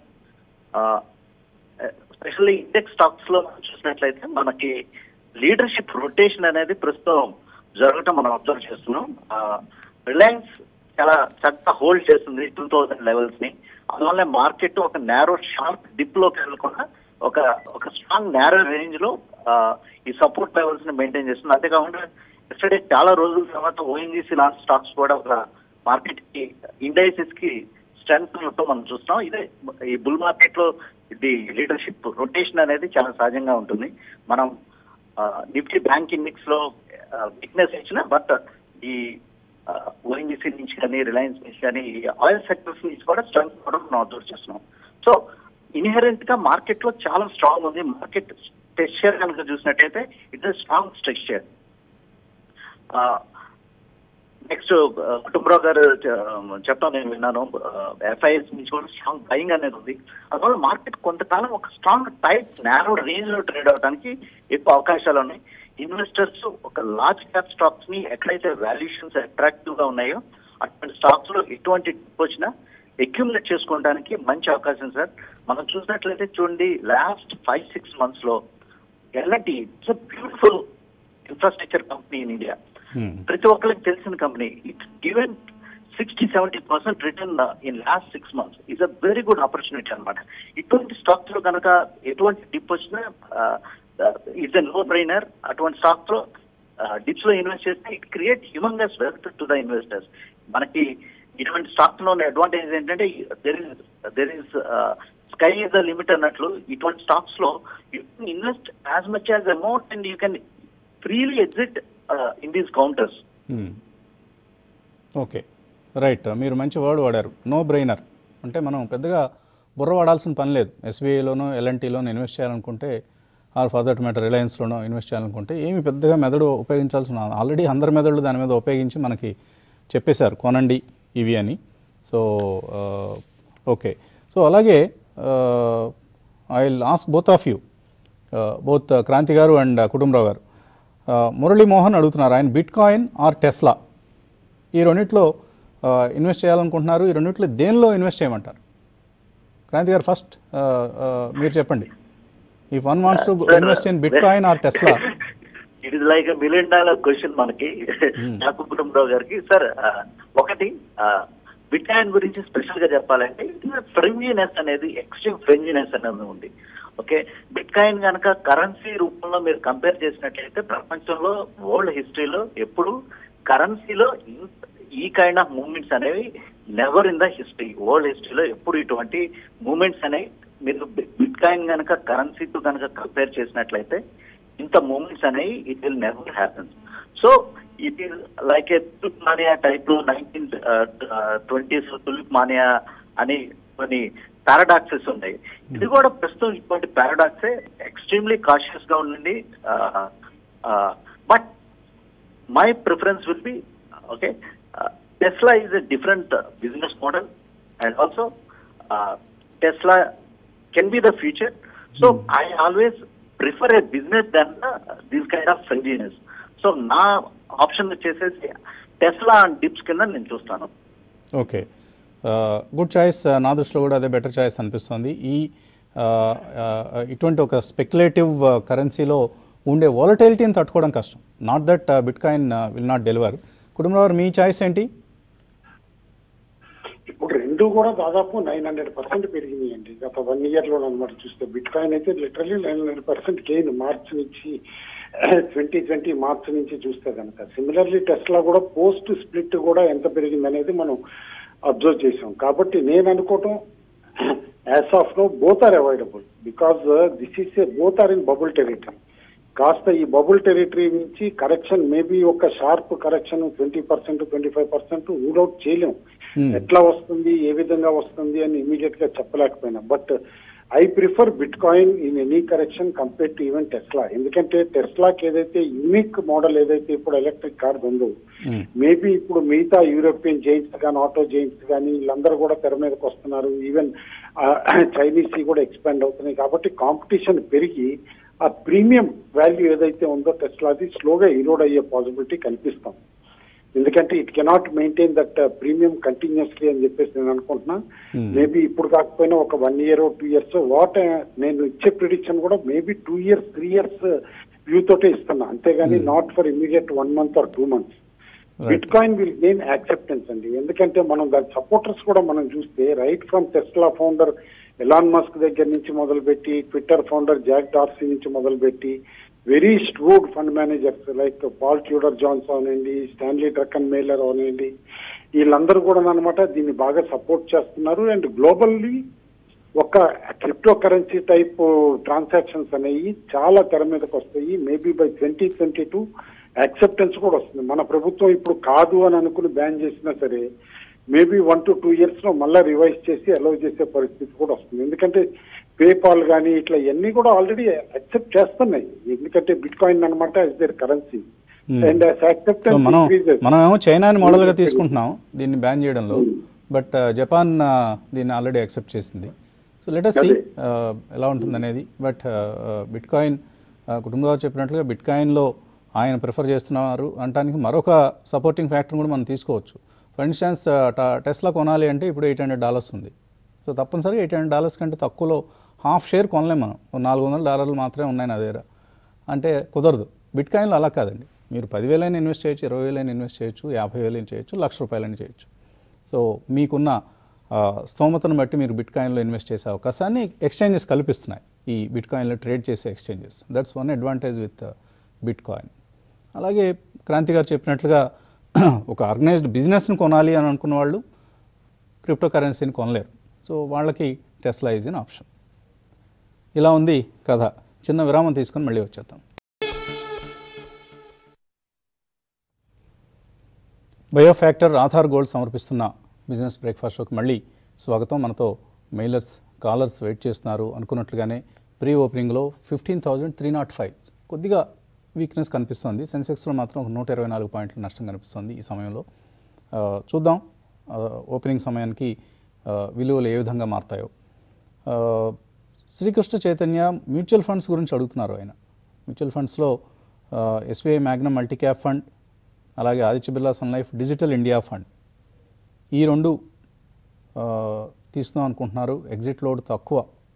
స్పెషల్లీ ఇండెక్స్ స్టాక్స్ లో మనం చూసినట్లయితే మనకి లీడర్షిప్ రొటేషన్ అనేది ప్రస్తుతం జరగటం మనం అబ్జర్వ్ చేస్తున్నాం రిలయన్స్ చాలా చక్కగా హోల్డ్ చేస్తుంది టూ థౌజండ్ లెవెల్స్ ని అందువల్ల మార్కెట్ ఒక నేరో షార్ప్ డిప్ లోకి వెళ్ళకుండా ఒక ఒక స్ట్రాంగ్ నేరో రేంజ్ లో ఆ, ఈ సపోర్ట్ లెవెల్స్ ని మెయింటైన్ చేస్తుంది అంతేకాకుండా ఎస్టర్డే చాలా రోజుల తర్వాత ఓఎన్జీసీ లాంటి స్టాక్స్ కూడా ఒక మార్కెట్ కి ఇండైసిస్ కి స్ట్రెంత్ ఉండటం మనం చూస్తున్నాం ఇదే ఈ బుల్ మార్కెట్ లో ఇది లీడర్షిప్ రొటేషన్ అనేది చాలా సహజంగా ఉంటుంది మనం నిఫ్టీ బ్యాంక్ ఇండెక్స్ లో వీక్నెస్ ఇచ్చిన బట్ ఈ ఓఎన్జీసీ నుంచి కానీ రిలయన్స్ నుంచి కానీ ఈ ఆయిల్ సెక్టర్స్ నుంచి కూడా స్ట్రెంత్ కూడా మనం అబ్జర్వ్ చేస్తున్నాం సో ఇన్హెరెంట్ గా మార్కెట్ లో చాలా స్ట్రాంగ్ ఉంది మార్కెట్ స్ట్రక్చర్ కనుక చూసినట్టయితే it's strong structure next Kutumbarao garu చె- చెప్పడం నేను విన్నాను ఎఫ్ఐఎస్ నుంచి కూడా స్ట్రాంగ్ బయింగ్ అనేది ఉంది అందువల్ల మార్కెట్ కొంతకాలం ఒక స్ట్రాంగ్ టైట్ నేరో రేంజ్ లో ట్రేడ్ అవడానికి ఎక్కువ అవకాశాలు ఉన్నాయి ఇన్వెస్టర్స్ ఒక లార్జ్ క్యాప్ స్టాక్స్ ని ఎక్కడైతే వాల్యుయేషన్స్ అట్రాక్టివ్ గా ఉన్నాయో అటువంటి స్టాక్స్ లో ఎటువంటి dip వచ్చినా అక్యుములేట్ చేసుకోవడానికి మంచి అవకాశం సార్ మనం చూసినట్లయితే చూడండి లాస్ట్ ఫైవ్ సిక్స్ మంత్స్ లో L and T it's beautiful infrastructure company in India Hmm. ప్రతి ఒక్కరికి తెలిసిన company it's given sixty seventy percent return in last six months is a very good opportunity అనమాట ఇటువంటి స్టాక్స్ లో కనుక ఎటువంటి డిప్ వచ్చినా ఇట్స్ ఎ నో బ్రైనర్ అటువంటి స్టాక్స్ లో డిప్స్ లో ఇన్వెస్ట్ చేస్తే it create humongous wealth to the investors మనకి ఇటువంటి స్టాక్స్ లో ఉన్న అడ్వాంటేజ్ ఏంటంటే there is there is sky is the limit అన్నట్లు ఇటువంటి స్టాక్స్ లో you can invest as much as amount and you can freely exit in these counters okay right మీరు మంచి వర్డ్ వాడారు నో బ్రెయినర్ అంటే మనం పెద్దగా బుర్ర వాడాల్సిన పని లేదు ఎస్బీఐలోనో ఎల్ఎన్టీలోనో ఇన్వెస్ట్ చేయాలనుకుంటే ఆర్ ఫర్ దట్ మ్యాటర్ రిలయన్స్లోనో ఇన్వెస్ట్ చేయాలనుకుంటే ఏమి పెద్దగా మెదడు ఉపయోగించాల్సిన ఆల్రెడీ అందరి మెదడు దాని మీద ఉపయోగించి మనకి చెప్పేశారు కొనండి ఇవి అని సో ఓకే సో అలాగే I will ask both of you both Kranthi garu and Kutumbarao గారు మురళీ మోహన్ అడుగుతున్నారు ఆయన బిట్ కాయిన్ ఆర్ టెస్లా ఈ రెండిట్లో ఇన్వెస్ట్ చేయాలనుకుంటున్నారు ఈ రెండిట్లో దేనిలో ఇన్వెస్ట్ చేయమంటారు క్రాంతి గారు ఫస్ట్ మీరు చెప్పండి if one wants to invest in bitcoin or Tesla it is like million dollar question మనకి నాకు కుటుంబరావు గారికి సార్ ఒకటి బిట్ కాయిన్ గురించి స్పెషల్ గా చెప్పాలంటే ఫ్రెంజినెస్ అనేది ఎక్స్ట్రీమ్ ఫ్రెంజినెస్ అనేది ఉంది ఓకే బిట్ కాయిన్ కనుక కరెన్సీ రూపంలో మీరు కంపేర్ చేసినట్లయితే ప్రపంచంలో వరల్డ్ హిస్టరీలో ఎప్పుడు కరెన్సీలో ఈ కైండ్ ఆఫ్ మూమెంట్స్ అనేవి never in the history world హిస్టరీలో ఎప్పుడు ఇటువంటి మూమెంట్స్ అనేవి మీరు బిట్ కాయిన్ కనుక కరెన్సీతో కనుక కంపేర్ చేసినట్లయితే ఇంత మూమెంట్స్ అనేవి it will never happen so it is like a tulip mania type లో నైన్టీన్ ట్వంటీస్ తులిప్ మానియా అని కొన్ని పారాడాక్సెస్ ఉన్నాయి ఇది కూడా ప్రస్తుతం ఇటువంటి పారాడాక్సే ఎక్స్ట్రీమ్లీ కాషియస్ గా ఉండండి but my preference will be okay Tesla is a different business model and also Tesla can be the future so I always prefer a business than this kind of friendliness so నా ఆప్షన్ వచ్చేసేసి టెస్లా అండ్ డిప్స్ కింద నేను చూస్తాను ఓకే గుడ్ చాయిస్ నా దృష్టిలో కూడా అదే బెటర్ చాయిస్ అనిపిస్తుంది ఈ ఇటువంటి ఒక స్పెక్యులేటివ్ కరెన్సీలో ఉండే వాలటైలిటీని తట్టుకోవడం కష్టం not that bitcoin will not deliver కుటుంబంలో మీ చాయిస్ ఏంటి ఇప్పుడు రెండు కూడా దాదాపు నైన్ హండ్రెడ్ పర్సెంట్ పెరిగినాయండి గత వన్ ఇయర్ లో అనమాట చూస్తే బిట్ కాయిన్ అయితే literally nine hundred percent gain March నుంచి ట్వంటీ ట్వంటీ మార్చ్ నుంచి చూస్తే కనుక సిమిలర్లీ టెస్లా కూడా పోస్ట్ స్ప్లిట్ కూడా ఎంత పెరిగింది అనేది మనం అబ్జర్వ్ చేసాం కాబట్టి నేను అనుకోవటం as of now both are avoidable because this is a both are in bubble territory కాస్త ఈ బబుల్ టెరిటరీ నుంచి కరెక్షన్ మేబీ ఒక sharp correction twenty percent twenty five percent rule out చేయలేం ఎట్లా వస్తుంది ఏ విధంగా వస్తుంది అని ఇమీడియట్ గా చెప్పలేకపోయినా but I prefer bitcoin in any correction compare to even Tesla ఎందుకంటే టెస్లాకి ఏదైతే యూనిక్ మోడల్ ఏదైతే ఇప్పుడు ఎలక్ట్రిక్ కార్ ఉందో మేబీ ఇప్పుడు మిగతా యూరోపియన్ జైంట్స్ కానీ ఆటో జైంట్స్ కానీ వీళ్ళందరూ కూడా తెర మీదకి వస్తున్నారు ఈవెన్ చైనీస్ కూడా ఎక్స్పాండ్ అవుతున్నాయి కాబట్టి కాంపిటీషన్ పెరిగి ఆ ప్రీమియం వాల్యూ ఏదైతే ఉందో టెస్లాది స్లోగా ఇరోడ్ అయ్యే పాసిబిలిటీ కనిపిస్తాం ఎందుకంటే it cannot maintain that premium continuously అని చెప్పేసి నేను అనుకుంటున్నా మేబీ ఇప్పుడు కాకపోయినా ఒక one year two years what నేను ఇచ్చే ప్రిడిక్షన్ కూడా maybe two years three years view తోటే ఇస్తున్నా అంతేగాని not for immediate one month or two months bitcoin will gain acceptance అండి ఎందుకంటే మనం దాని సపోర్టర్స్ కూడా మనం చూస్తే right from Tesla founder Elon Musk దగ్గర నుంచి మొదలుపెట్టి ట్విట్టర్ ఫౌండర్ జాక్ డార్సీ నుంచి మొదలుపెట్టి very shrewd fund managers like Paul Tudor Jones అవనండి స్టాన్లీ డ్రక్కన్ మేలర్ అవనండి వీళ్ళందరూ కూడా అనమాట దీన్ని బాగా సపోర్ట్ చేస్తున్నారు అండ్ గ్లోబల్లీ ఒక క్రిప్టో కరెన్సీ టైప్ ట్రాన్సాక్షన్స్ అనేవి చాలా తెర మీదకి వస్తాయి maybe by twenty twenty two acceptance కూడా వస్తుంది మన ప్రభుత్వం ఇప్పుడు కాదు అని అనుకుని బ్యాన్ చేసినా సరే maybe one to two years లో మళ్ళీ రివైజ్ చేసి అలౌ చేసే పరిస్థితి కూడా వస్తుంది ఎందుకంటే పేపాల్ కానీ ఇట్లా ఇవన్నీ కూడా ఆల్రెడీ యాక్సెప్ట్ చేస్తున్నాయి ఎందుకంటే బిట్ కాయిన్ అనమాట is their currency and so acceptance మనం మనం ఏమో చైనాని మోడల్గా తీసుకుంటున్నాం దీన్ని బ్యాన్ చేయడంలో బట్ జపాన్ దీన్ని ఆల్రెడీ యాక్సెప్ట్ చేసింది సో లెట్ సి ఎలా ఉంటుంది అనేది బట్ బిట్ కాయిన్ కుటుంబంలో చెప్పినట్లుగా బిట్ కాయిన్లో ఆయన ప్రిఫర్ చేస్తున్నారు అనడానికి మరొక సపోర్టింగ్ ఫ్యాక్టర్ కూడా మనం తీసుకోవచ్చు ఫర్ ఇన్స్టాన్స్ టెస్లా కొనాలి అంటే ఇప్పుడు ఎయిట్ హండ్రెడ్ డాలర్స్ ఉంది సో తప్పనిసరిగా ఎయిట్ హండ్రెడ్ డాలర్స్ కంటే తక్కువలో హాఫ్ షేర్ కొనలేం మనం ఓ నాలుగు వందల డాలర్లు మాత్రమే ఉన్నాయి నా దగ్గర అంటే కుదరదు బిట్ కాయిన్లో అలా కాదండి మీరు పదివేలైనా ఇన్వెస్ట్ చేయొచ్చు ఇరవై వేలైనా ఇన్వెస్ట్ చేయొచ్చు యాభై వేలైనా చేయొచ్చు లక్ష రూపాయలైనా చేయొచ్చు సో మీకున్న ఆ, స్తోమతను బట్టి మీరు బిట్ కాయిన్లో ఇన్వెస్ట్ చేసే అవకాశాన్ని ఎక్స్చేంజెస్ కల్పిస్తున్నాయి ఈ బిట్ కాయిన్లో ట్రేడ్ చేసే exchanges that's one advantage with bitcoin అలాగే క్రాంతి గారు చెప్పినట్లుగా ఒక ఆర్గనైజ్డ్ బిజినెస్ని కొనాలి అని అనుకున్న వాళ్ళు క్రిప్టో కరెన్సీని కొనలేరు సో వాళ్ళకి టెస్లా ఈజ్ ఇన్ ఆప్షన్ ఇలా ఉంది కథ చిన్న విరామం తీసుకొని మళ్ళీ వచ్చేద్దాం బయోఫ్యాక్టర్ ఆధార్ గోల్డ్ సమర్పిస్తున్న బిజినెస్ బ్రేక్ఫాస్ట్ షోకి మళ్ళీ స్వాగతం మనతో మెయిలర్స్ కాలర్స్ వెయిట్ చేస్తున్నారు అనుకున్నట్లుగానే ప్రీ ఓపెనింగ్లో fifteen thousand three not five కొద్దిగా వీక్నెస్ కనిపిస్తుంది సెన్సెక్స్లో మాత్రం ఒక నూట ఇరవై నాలుగు పాయింట్ల నష్టం కనిపిస్తుంది ఈ సమయంలో ఆ, చూద్దాం ఆ, ఓపెనింగ్ సమయానికి ఆ, విలువలు ఏ విధంగా మారతాయో ఆ, శ్రీకృష్ణ చైతన్య మ్యూచువల్ ఫండ్స్ గురించి అడుగుతున్నారు ఆయన మ్యూచువల్ ఫండ్స్లో SBI magnum multi cap fund అలాగే Aditya Birla Sun Life digital India fund ఈ రెండు ఆ, తీస్తున్నాం అనుకుంటున్నారు ఎగ్జిట్ లోడ్ తక్కువ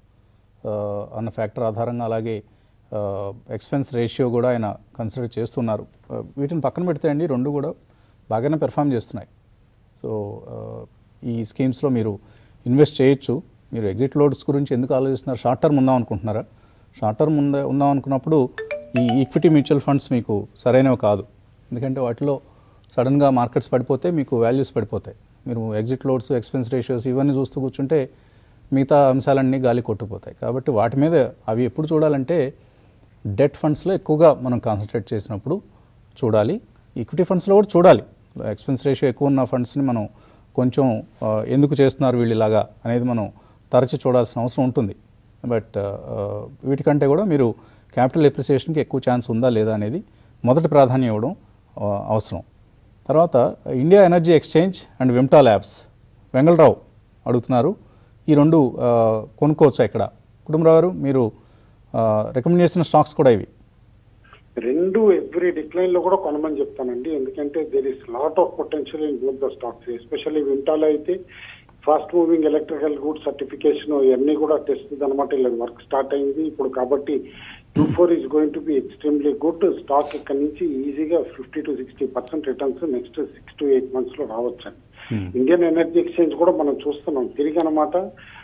ఆ, అన్న ఫ్యాక్టర్ ఆధారంగా అలాగే ఎక్స్పెన్స్ రేషియో కూడా ఆయన కన్సిడర్ చేస్తున్నారు ఆ, వీటిని పక్కన పెడితే అండి రెండు కూడా బాగానే పెర్ఫామ్ చేస్తున్నాయి సో ఆ, ఈ స్కీమ్స్లో మీరు ఇన్వెస్ట్ చేయొచ్చు మీరు ఎగ్జిట్ లోడ్స్ గురించి ఎందుకు ఆలోచిస్తున్నారు షార్ట్ టర్మ్ ఉందాం అనుకుంటున్నారా షార్ట్ టర్మ్ ఉందా ఉందాం అనుకున్నప్పుడు ఈ ఈక్విటీ మ్యూచువల్ ఫండ్స్ మీకు సరైనవి కాదు ఎందుకంటే వాటిలో సడన్గా మార్కెట్స్ పడిపోతే మీకు వాల్యూస్ పడిపోతాయి మీరు ఎగ్జిట్ లోడ్స్ ఎక్స్పెన్స్ రేషియోస్ ఇవన్నీ చూస్తూ కూర్చుంటే మిగతా అంశాలన్నీ గాలి కొట్టుకుపోతాయి కాబట్టి వాటి మీద అవి ఎప్పుడు చూడాలంటే డెట్ ఫండ్స్లో ఎక్కువగా మనం కాన్సన్ట్రేట్ చేసినప్పుడు చూడాలి ఈక్విటీ ఫండ్స్లో కూడా చూడాలి ఎక్స్పెన్స్ రేషియో ఎక్కువ ఉన్న ఫండ్స్ని మనం కొంచెం ఆ, ఎందుకు చేస్తున్నారు వీళ్ళు ఇలాగా అనేది మనం తరచి చూడాల్సిన అవసరం ఉంటుంది బట్ వీటికంటే కూడా మీరు క్యాపిటల్ ఎప్రిసియేషన్కి ఎక్కువ ఛాన్స్ ఉందా లేదా అనేది మొదటి ప్రాధాన్యం ఇవ్వడం ఆ, అవసరం తర్వాత India energy exchange and Vimta labs Vengalarao అడుగుతున్నారు ఈ రెండు ఆ, కొనుక్కోవచ్చా ఇక్కడ కుటుంబరావు గారు మీరు రికమెండ్ చేసిన స్టాక్స్ కూడా ఇవి రెండు ఎవ్రీ డిక్లైన్ లో కూడా కొనమని చెప్తానండి ఎందుకంటే there is lot of potential in both the stocks especially వింటాలో అయితే fast moving electrical good certification ఇవన్నీ కూడా టెస్ట్ అనమాట ఇలా వర్క్ స్టార్ట్ అయింది ఇప్పుడు కాబట్టి two four is going to be extremely good stock ఇక్కడ నుంచి ఈజీగా fifty to sixty percent returns next six to eight months లో రావచ్చండి ఇండియన్ ఎనర్జీ ఎక్స్చేంజ్ కూడా మనం చూస్తున్నాం తిరిగి అనమాట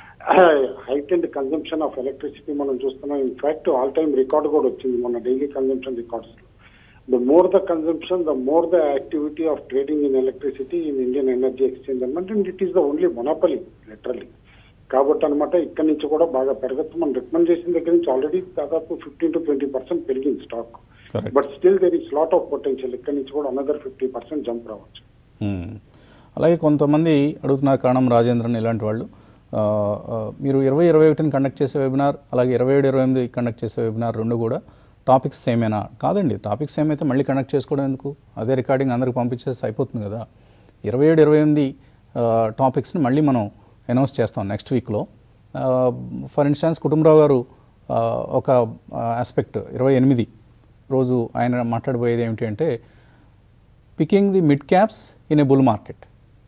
height and consumption of electricity మనం చూస్తున్నాం ఇన్ఫాక్ట్ ఆల్ టైమ్ రికార్డ్ కూడా వచ్చింది మన daily consumption records the more the consumption the more the activity of trading in electricity in Indian energy exchange అనమాట and it is the only monopoly literally కాబట్టి అనమాట ఇక్కడ నుంచి కూడా బాగా పెరగచ్చు మనం రికమెండ్ చేసిన దగ్గర నుంచి ఆల్రెడీ దాదాపు ఫిఫ్టీన్ టు ట్వంటీ పర్సెంట్ పెరిగింది stock Correct. But still there is lot of potential ఇక్కడ నుంచి కూడా అనదర్ ఫిఫ్టీ పర్సెంట్ జంప్ రావచ్చు మ్మ్. అలాగే కొంతమంది అడుగుతున్నారు కాణం రాజేంద్రన్ ఇలాంటి వాళ్ళు ఆ, ఆ, మీరు ఇరవై ఇరవై ఒకటిని కండక్ట్ చేసే వెబినార్ అలాగే ఇరవై ఏడు ఇరవై ఎనిమిది కండక్ట్ చేసే వెబినార్ రెండు కూడా టాపిక్స్ సేమేనా కాదండి టాపిక్స్ సేమ్ అయితే మళ్ళీ కండక్ట్ చేసుకోవడం ఎందుకు అదే రికార్డింగ్ అందరికి పంపించేస్తే అయిపోతుంది కదా ఇరవై ఏడు ఇరవై ఎనిమిది టాపిక్స్ని మళ్ళీ మనం అనౌన్స్ చేస్తాం నెక్స్ట్ వీక్లో ఫర్ ఇన్స్టాన్స్ కుటుంబరావు గారు ఆ, ఒక ఆస్పెక్ట్ ఇరవై ఎనిమిది రోజు ఆయన మాట్లాడబోయేది ఏమిటి అంటే picking the mid caps in a bull market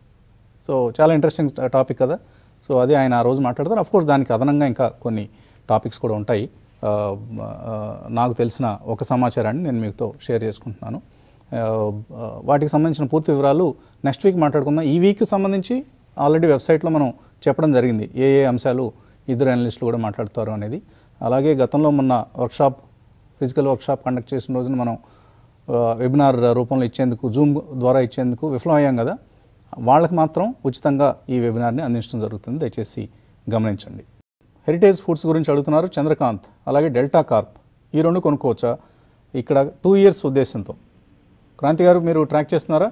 so చాలా ఇంట్రెస్టింగ్ టాపిక్ కదా సో అదే ఆయన ఆ రోజు మాట్లాడతారు అఫ్ కోర్స్ దానికి అదనంగా ఇంకా కొన్ని టాపిక్స్ కూడా ఉంటాయి ఆ, ఆ, నాకు తెలిసిన ఒక సమాచారాన్ని నేను మీతో షేర్ చేసుకుంటున్నాను ఆ, ఆ, వాటికి సంబంధించిన పూర్తి వివరాలు నెక్స్ట్ వీక్ మాట్లాడుకుందాం ఈ వీక్ సంబంధించి ఆల్రెడీ వెబ్సైట్లో మనం చెప్పడం జరిగింది ఏ ఏ అంశాలు ఇద్దరు అనలిస్టులు కూడా మాట్లాడతారు అనేది అలాగే గతంలో మొన్న వర్క్షాప్ ఫిజికల్ వర్క్షాప్ కండక్ట్ చేసిన రోజున మనం ఆ, వెబినార్ రూపంలో ఇచ్చేందుకు జూమ్ ద్వారా ఇచ్చేందుకు విఫలమయ్యాం కదా వాళ్ళకి మాత్రం ఉచితంగా ఈ వెబినార్ని అందించడం జరుగుతుంది దయచేసి గమనించండి హెరిటేజ్ ఫుడ్స్ గురించి అడుగుతున్నారు చంద్రకాంత్ అలాగే డెల్టా కార్ప్ ఈ రెండు కొనుక్కోవచ్చా ఇక్కడ టూ ఇయర్స్ ఉద్దేశంతో క్రాంతి గారు మీరు ట్రాక్ చేస్తున్నారా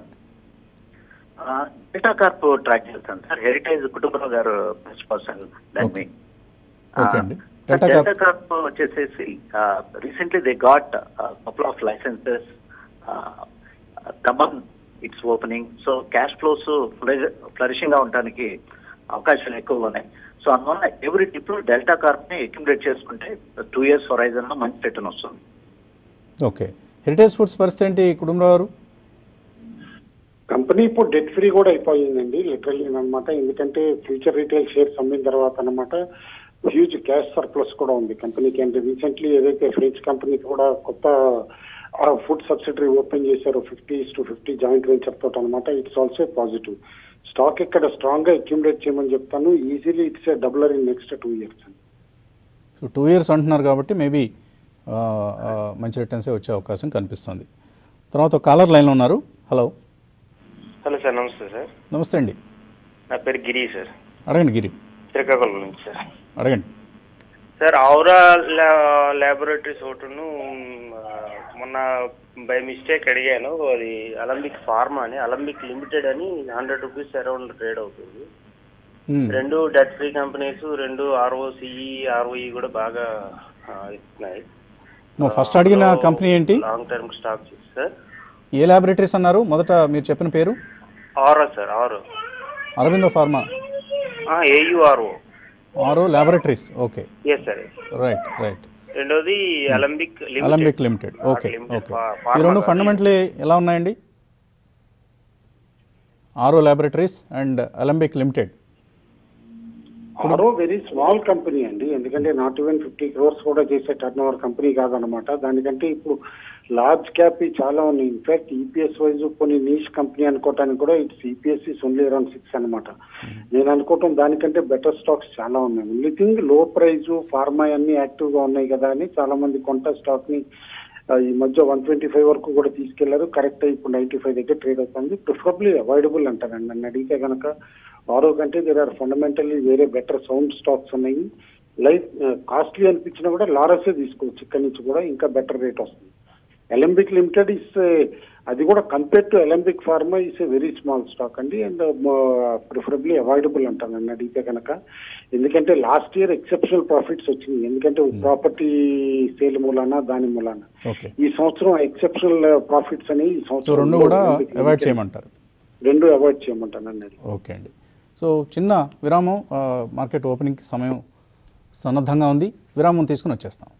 డేటా కార్ప్ ట్రాక్ చేస్తాను sir Heritage Kutumba Rao garu best person దాన్ని ఓకే అండి. Delta Corp- డేటా కార్ప్ వచ్చేసేసి recently they got couple of licences Daman it's opening so cash flows flourishing గా ఉండడానికి అవకాశాలు ఎక్కువ ఉన్నాయి సో అందువల్ల ఎవ్రీ టిప్ డెల్టా కార్ప్ ని అక్యుములేట్ చేసుకుంటే టూ ఇయర్స్ హొరైజన్ లో మంచి రిటర్న్ వస్తుంది ఓకే హెరిటేజ్ ఫుడ్స్ పరిస్థితి ఏంటి కుటుంబరావు గారు కంపెనీ ఇప్పుడు డెట్ ఫ్రీ కూడా అయిపోయిందండి లిటరల్లీ అనమాట ఎందుకంటే ఫ్యూచర్ రీటైల్ షేర్స్ అమ్మిన తర్వాత అనమాట హ్యూజ్ క్యాష్ సర్ప్లస్ కూడా ఉంది కంపెనీకి అంటే రీసెంట్లీ ఏదైతే ఫ్రెంచ్ కంపెనీ కూడా కొత్త ఫుడ్ సబ్సిడరీ ఓపెన్ చేశారో fifty to fifty joint venture తోటి అనమాట ఇట్స్ ఆల్సో పాజిటివ్ స్టాక్ ఇక్కడ స్ట్రాంగ్ గా అక్యుములేట్ చేయమని చెప్తాను easily it's a doubler in next two years so two years అంటున్నారు కాబట్టి మేబీ మంచి రిటర్న్సే వచ్చే అవకాశం కనిపిస్తుంది తర్వాత ఒక కాలర్ లైన్లో ఉన్నారు హలో హలో సార్ నమస్తే సార్ నమస్తే అండి నా పేరు గిరి సార్ అడగండి గిరి శ్రీకాకుళం నుంచి సార్ అడగండి సార్ ఔరా ల్యా- ల్యాబొరేటరీస్ ఒకటిను ఆ, మొన్న బై మిస్టేక్ అడిగాను అది అలంబిక్ ఫార్మా అని అలంబిక్ లిమిటెడ్ అని హండ్రెడ్ రూపీస్ అరౌండ్ ట్రేడ్ అవుతుంది మ్మ్. రెండు డెట్ ఫ్రీ కంపెనీస్ రెండు ఆర్ఓసిఈ ఆర్ఓఈ కూడా బాగా ఆ, ఇస్తున్నాయి నువ్వు ఫస్ట్ అడిగిన కంపెనీ ఏంటి లాంగ్ టర్మ్ స్టాక్స్ సార్ ఏ ల్యాబొరేటరీస్ అన్నారు మొదట మీరు చెప్పిన పేరు ఆరో సార్ ఆరో Aurobindo pharma AURO Auro laboratories okay yes sir right right రెండోది Alembic Alembic limited okay Limited. Okay ఫా- ఈ ఫార్మా రెండు కాదు. ఫండమెంటలీ ఎలా ఉన్నాయండి Auro laboratories and Alembic limited Auro very small company అండి ఎందుకంటే నాట్ ఈవెన్ ఫిఫ్టీ క్రోర్స్ కూడా చేసే టర్న్ ఓవర్ కంపెనీ కాదనమాట దానికంటే ఇప్పుడు లార్జ్ క్యాప్ చాలా ఉన్నాయి ఇన్ఫాక్ట్ ఈపీఎస్ వైజ్ కొన్ని నీష్ కంపెనీ అనుకోవటానికి కూడా it's EPS is only around six అనమాట నేను అనుకోవటం దానికంటే బెటర్ స్టాక్స్ చాలా ఉన్నాయి ఓన్లీ థింగ్ లో ప్రైజ్ ఫార్మా అన్ని యాక్టివ్ గా ఉన్నాయి కదా అని చాలా మంది కొంట స్టాక్ ని ఆ, ఈ మధ్య వన్ ట్వంటీ ఫైవ్ వరకు కూడా తీసుకెళ్లారు కరెక్ట్ ఇప్పుడు నైన్టీ ఫైవ్ దగ్గర ట్రేడ్ అవుతుంది ప్రిఫరబ్లీ అవాయిడబుల్ అంటారండి నన్ను అడిగితే కనుక ఆరో కంటే దేర్ ఆర్ ఫండమెంటల్లీ వేరే బెటర్ సౌండ్ స్టాక్స్ ఉన్నాయి లైక్ కాస్ట్లీ అనిపించినా కూడా లారసే తీసుకోవచ్చు ఇక్కడి నుంచి కూడా ఇంకా బెటర్ రేట్ వస్తుంది ఎలంబిక్ లిమిటెడ్ ఇస్ అది కూడా compare to Alembic pharma is a very small stock అండి అండ్ ప్రిఫరబ్లీ అవాయిడబుల్ అంటాను నన్ను అడిగితే కనుక ఎందుకంటే లాస్ట్ ఇయర్ ఎక్సెప్షనల్ ప్రాఫిట్స్ వచ్చినాయి ఎందుకంటే ప్రాపర్టీ సేల్ మూలాన దాని మూలాన ఓకే ఈ సంవత్సరం ఎక్సెప్షనల్ ప్రాఫిట్స్ అని ఈ సో సంవత్సరం రెండు కూడా అవాయిడ్ చేయమంటారు రెండు అవాయిడ్ చేయమంటాను అన్నది ఓకే అండి సో చిన్న విరామం ఆ, మార్కెట్ ఓపెనింగ్కి సమయం సన్నద్ధంగా ఉంది విరామం తీసుకుని వచ్చేస్తాం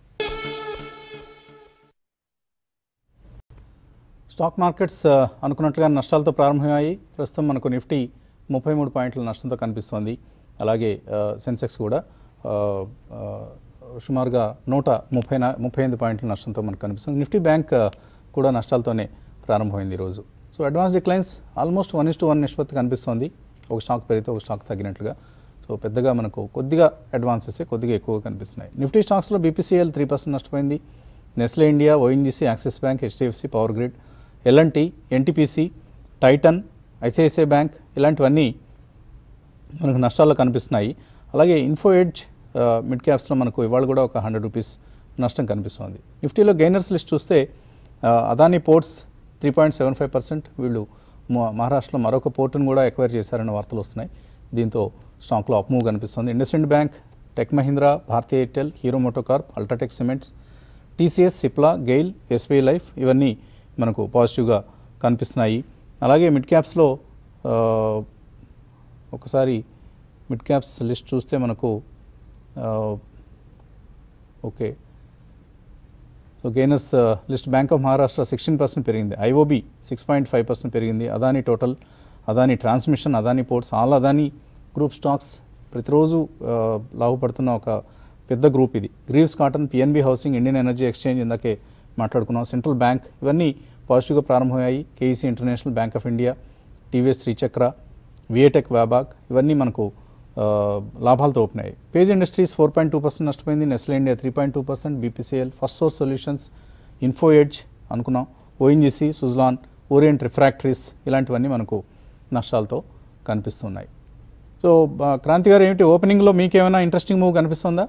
స్టాక్ మార్కెట్స్ ఆ, అనుకున్నట్లుగా నష్టాలతో ప్రారంభమయ్యాయి ప్రస్తుతం మనకు నిఫ్టీ ముప్పై మూడు పాయింట్ల నష్టంతో కనిపిస్తోంది అలాగే ఆ, సెన్సెక్స్ కూడా ఆ, ఆ, సుమారుగా నూట ముప్పై నా ముప్పై ఎనిమిది పాయింట్ల నష్టంతో మనకు కనిపిస్తుంది నిఫ్టీ బ్యాంక్ ఆ, కూడా నష్టాలతోనే ప్రారంభమైంది ఈరోజు so advance declines almost one is to one నిష్పత్తి కనిపిస్తోంది ఒక స్టాక్ పెరిగితే ఒక స్టాక్ తగ్గినట్లుగా సో పెద్దగా మనకు కొద్దిగా అడ్వాన్సెస్ కొద్దిగా ఎక్కువగా కనిపిస్తున్నాయి నిఫ్టీ స్టాక్స్లో బీపీసీఎల్ త్రీ పర్సెంట్ నష్టపోయింది Nestle India ONGC Axis bank HDFC power grid L and T NTPC Titan ICICI bank ఇలాంటివన్నీ మనకు నష్టాల్లో కనిపిస్తున్నాయి అలాగే ఇన్ఫో ఎడ్జ్ ఆ, మిడ్ క్యాప్స్లో మనకు ఇవాళ కూడా ఒక హండ్రెడ్ రూపీస్ నష్టం కనిపిస్తుంది నిఫ్టీలో గెయినర్స్ లిస్ట్ చూస్తే ఆ, Adani ports three point seven five percent వీళ్ళు మా- మహారాష్ట్రలో మరొక పోర్టును కూడా ఎక్వైర్ చేశారన్న వార్తలు వస్తున్నాయి దీంతో స్టాక్లో అప్ మూవ్ కనిపిస్తుంది IndusInd bank tech Mahindra Bharti Airtel Hero MotoCorp UltraTech cements TCS Cipla GAIL SBI life ఇవన్నీ మనకు పాజిటివ్గా కనిపిస్తున్నాయి అలాగే మిడ్ క్యాప్స్లో ఆ, ఒకసారి మిడ్ క్యాప్స్ లిస్ట్ చూస్తే మనకు ఆ, okay so gainers list bank of Maharashtra sixteen percent పెరిగింది IOB six point five percent పెరిగింది Adani total Adani transmission Adani ports all Adani group stocks ప్రతిరోజు ఆ, లాభపడుతున్న ఒక పెద్ద గ్రూప్ ఇది Greaves Cotton PNB housing Indian energy exchange ఇందాకే మాట్లాడుకున్నాం సెంట్రల్ బ్యాంక్ ఇవన్నీ పాజిటివ్గా ప్రారంభమయ్యాయి KEC international bank of India TVS Srichakra VA Tech Wabag ఇవన్నీ మనకు ఆ, లాభాలతో ఓపెన్ అయ్యాయి Page industries four point two percent నష్టపోయింది Nestle India three point two percent BPCL first source solutions info edge అనుకున్నాం ఓఎన్జీసీ సుజ్లాన్ ఓరియంట్ రిఫ్రాక్టరీస్ ఇలాంటివన్నీ మనకు నష్టాలతో కనిపిస్తున్నాయి సో ఆ, క్రాంతి గారు ఏమిటి ఓపెనింగ్లో మీకు ఏమైనా ఇంట్రెస్టింగ్ మూవ్ కనిపిస్తుందా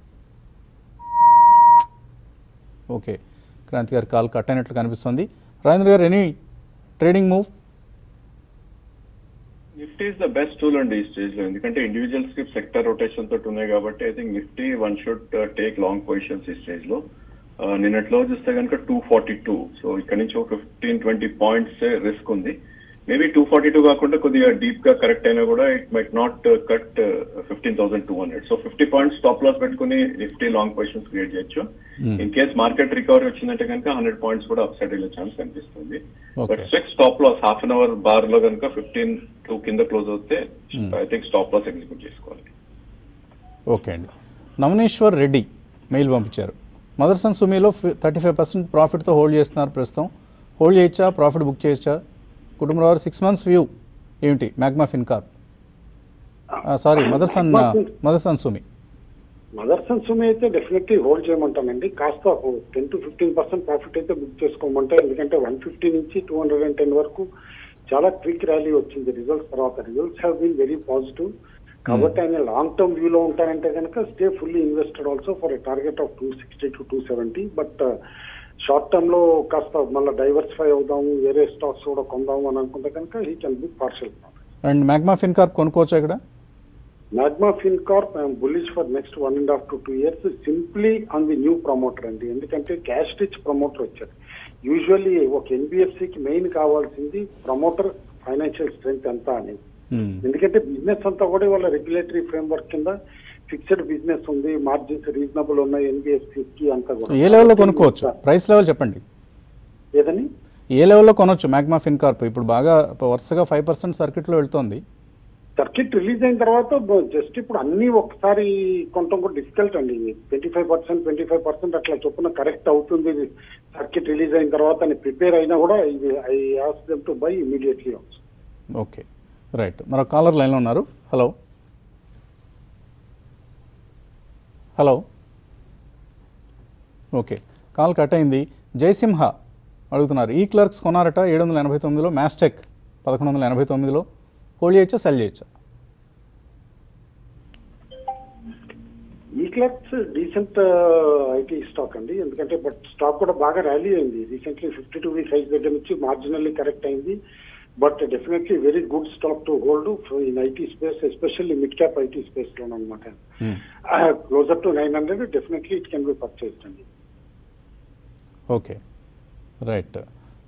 ఓకే క్రాంతి గారి కాల్ కట్ అయినట్లు కనిపిస్తుంది Rajendra garu any trading move Nifty is the best tool అండి ఈ స్టేజ్ లో ఎందుకంటే ఇండివిజువల్స్ కి సెక్టర్ రొటేషన్ తోటి ఉన్నాయి కాబట్టి I think Nifty one should take long positions ఈ స్టేజ్ లో ఆ, నిన్నట్లో చూస్తే కనుక టూ ఫార్టీ టూ సో ఇక్కడ నుంచి ఒక ఫిఫ్టీన్ ట్వంటీ పాయింట్స్ రిస్క్ ఉంది మేబీ టూ ఫార్టీ టూ కాకుండా కొద్దిగా డీప్ గా కరెక్ట్ అయినా కూడా it might not cut fifteen thousand two hundred so fifty points stop loss పెట్టుకుని నిఫ్టీ లాంగ్ పొజిషన్స్ క్రియేట్ చేయొచ్చు ఇన్ కేస్ మార్కెట్ రికవరీ వచ్చిందంటే కనుక హండ్రెడ్ పాయింట్స్ కూడా అప్ సైడ్ వెళ్ళే ఛాన్స్ కనిపిస్తుంది Okay. But strict stop loss half an hour bar లో కనుక ఫిఫ్టీన్ టూ కింద క్లోజ్ అవుతే I think stop loss execute చేసుకోవాలి ఓకే అండి నవనేశ్వర్ రెడ్డి మెయిల్ పంపించారు మదర్సన్ సుమీలో థర్టీ ఫైవ్ పర్సెంట్ ప్రాఫిట్తో హోల్డ్ చేస్తున్నారు ప్రస్తుతం హోల్డ్ చేయొచ్చా ప్రాఫిట్ బుక్ చేయొచ్చా కుటుంబ వారు సిక్స్ మంత్స్ వ్యూ ఏమిటి Magma Fincorp sorry Motherson Motherson Sumi Motherson Sumi అయితే డెఫినెట్లీ హోల్డ్ చేయమంటానండి కాస్త ten to fifteen percent profit అయితే బుక్ చేసుకోమంటే ఎందుకంటే వన్ ఫిఫ్టీ నుంచి టూ హండ్రెడ్ అండ్ టెన్ వరకు చాలా క్విక్ ర్యాలీ వచ్చింది రిజల్ట్స్ తర్వాత results have been very positive కాబట్టి ఆయన లాంగ్ టర్మ్ వ్యూలో ఉంటారంటే కనుక stay fully invested also for a target of two sixty to two seventy but short term లో కాస్త మళ్ళీ డైవర్సిఫై అవుదాము వేరే స్టాక్స్ కూడా కొందాము అని అనుకుంటే కనుక he can book partial and Magma Fincorp కొనుక్కోవచ్చా ఇక్కడ Magma Fincorp I'm bullish for next one and half to two years simply on the new promoter అండి ఎందుకంటే క్యాష్ రిచ్ ప్రమోటర్ వచ్చారు యూజువల్లీ ఒక ఎన్బిఎఫ్సికి మెయిన్ కావాల్సింది ప్రమోటర్ ఫైనాన్షియల్ స్ట్రెంగ్త్ ఎంత అనేది Hmm. ఎందుకంటే బిజినెస్ అంతా కూడా వాళ్ళ రెగ్యులేటరీ ఫ్రేమ్వర్క్ కింద ఫిక్స్డ్ బిజినెస్ ఉంది మార్జిన్స్ రీజనబుల్ ఉన్నాయి ఎన్బిఎఫ్సి కి అంతా కూడా ఏ లెవెల్లో కొనుక్కోవచ్చు ప్రైస్ లెవెల్ చెప్పండి ఏదని ఏ లెవెల్లో కొనొచ్చు మ్యాగ్మా ఫిన్కార్ప్ ఇప్పుడు బాగా వరుసగా ఫైవ్ పర్సెంట్ సర్క్యూట్లో వెళ్తోంది సర్కిట్ రిలీజ్ అయిన తర్వాత జస్ట్ ఇప్పుడు అన్ని ఒకసారి కొనటం కూడా డిఫికల్ట్ అండి twenty five percent twenty five percent అట్లా చొప్పున కరెక్ట్ అవుతుంది సర్కిట్ రిలీజ్ అయిన తర్వాత అని ప్రిపేర్ అయినా కూడా ఇది I ask them to buy immediately also okay right మరో కాలర్ లైన్లో ఉన్నారు hello hello okay call cut అయింది జయసింహ అడుగుతున్నారు ఈ క్లర్క్స్ కొన్నారట ఏడు వందల ఎనభై తొమ్మిదిలో మ్యాస్టెక్ పదకొండు వందల ఎనభై తొమ్మిదిలో హోల్డ్ చేయొచ్చా సెల్ చేయొచ్చా ఈ క్లర్క్స్ డీసెంట్ ఐటీ స్టాక్ అండి ఎందుకంటే బట్ స్టాక్ కూడా బాగా ర్యాలీ అయింది recently fifty two week highs దగ్గర నుంచి మార్జినల్లీ కరెక్ట్ అయింది but definitely very good stock to hold in IT space especially mid cap IT space లో అనమాట closer to nine hundred definitely it can be purchased అండి ఓకే రైట్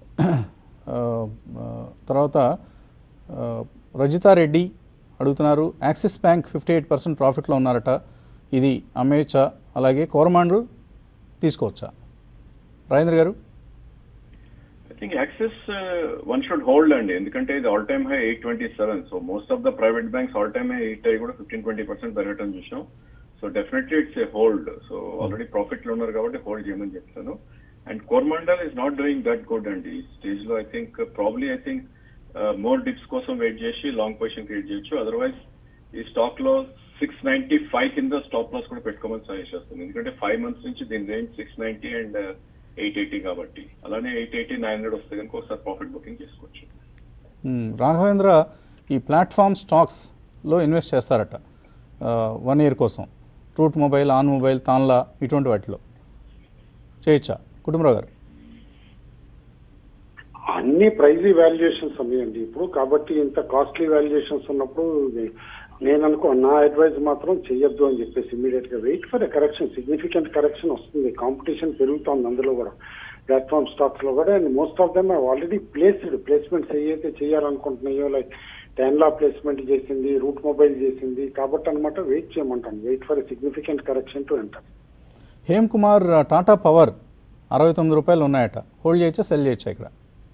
తర్వాత ఆ, రజితారెడ్డి అడుగుతున్నారు Axis bank fifty eight percent ప్రాఫిట్లో ఉన్నారట ఇది అమ్మేయచ్చా అలాగే కోరమాండల్ తీసుకోవచ్చా Rajendra garu I think Axis one should hold అండి ఎందుకంటే ఇది all time high eight twenty seven so most of the private banks all time high hit అయ్యి కూడా ఫిఫ్టీన్ ట్వంటీ పర్సెంట్ పెరగటం చూసాం so definitely it's a hold so already profit లో ఉన్నారు కాబట్టి హోల్డ్ చేయమని చెప్తాను and Coromandel is not doing that good అండి ఈ స్టేజ్ లో I think probably I think more dips కోసం వెయిట్ చేసి లాంగ్ పొజిషన్ క్రియేట్ చేయొచ్చు అదర్వైజ్ ఈ స్టాక్ లో సిక్స్ నైన్టీ ఫైవ్ కింద స్టాప్ లాస్ కూడా పెట్టుకోమని సజెస్ట్ చేస్తుంది ఎందుకంటే ఫైవ్ మంత్స్ నుంచి దీని range six ninety and eight eighty కాబట్టి అలానే ఎయిట్ ఎయిటీ నైన్ హండ్రెడ్ వస్తే కనుక ఒకసారి ప్రాఫిట్ బుకింగ్ చేసుకోవచ్చు మ్మ్. రాఘవేంద్ర ఈ ప్లాట్ఫామ్ స్టాక్స్లో ఇన్వెస్ట్ చేస్తారట వన్ ఇయర్ కోసం Route Mobile OnMobile Tanla ఇటువంటి వాటిలో చేయొచ్చా కుటుంబరావు గారు అన్ని ప్రైజ్ వాల్యుయేషన్స్ ఉన్నాయండి ఇప్పుడు కాబట్టి ఇంత కాస్ట్లీ వాల్యుయేషన్స్ ఉన్నప్పుడు ఇది- నేను అనుకో నా అడ్వైజ్ మాత్రం చెయ్యొద్దు అని చెప్పేసి ఇమీడియట్ గా wait for a correction significant correction వస్తుంది కాంపిటీషన్ పెరుగుతోంది అందులో కూడా ప్లాట్ఫామ్ స్టాక్స్ లో కూడా and most of them already placed placements ఏవైతే చేయాలనుకుంటున్నాయో లైక్ టెన్లా ప్లేస్మెంట్ చేసింది రూట్ మొబైల్ చేసింది కాబట్టి అనమాట వెయిట్ చేయమంటాను wait for a significant correction to enter Hem Kumar Tata power అరవై తొమ్మిది రూపాయలు ఉన్నాయట హోల్డ్ చేయొచ్చా సెల్ చేయొచ్చా ఇక్కడ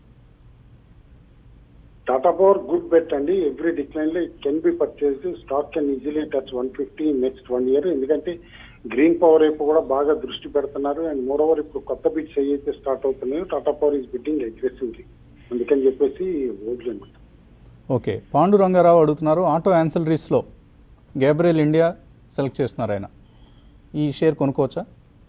టాటా పవర్ గుడ్ బెట్ అండి ఎవ్రీ డిక్లైన్ లో it can B purchase stock can easily touch one fifty next one year ఎందుకంటే గ్రీన్ పవర్ వైపు కూడా బాగా దృష్టి పెడుతున్నారు అండ్ మోర్ ఓవర్ ఇప్పుడు కొత్త బిట్స్ ఏవైతే స్టార్ట్ అవుతున్నాయో Tata power is bidding aggressively అందుకని చెప్పేసి ఓట్లేమాట ఓకే పాండు రంగారావు అడుగుతున్నారు ఆటో యాన్సలరీస్లో గ్యాబ్రియల్ ఇండియా సెలెక్ట్ చేస్తున్నారు ఆయన ఈ షేర్ కొనుక్కోవచ్చా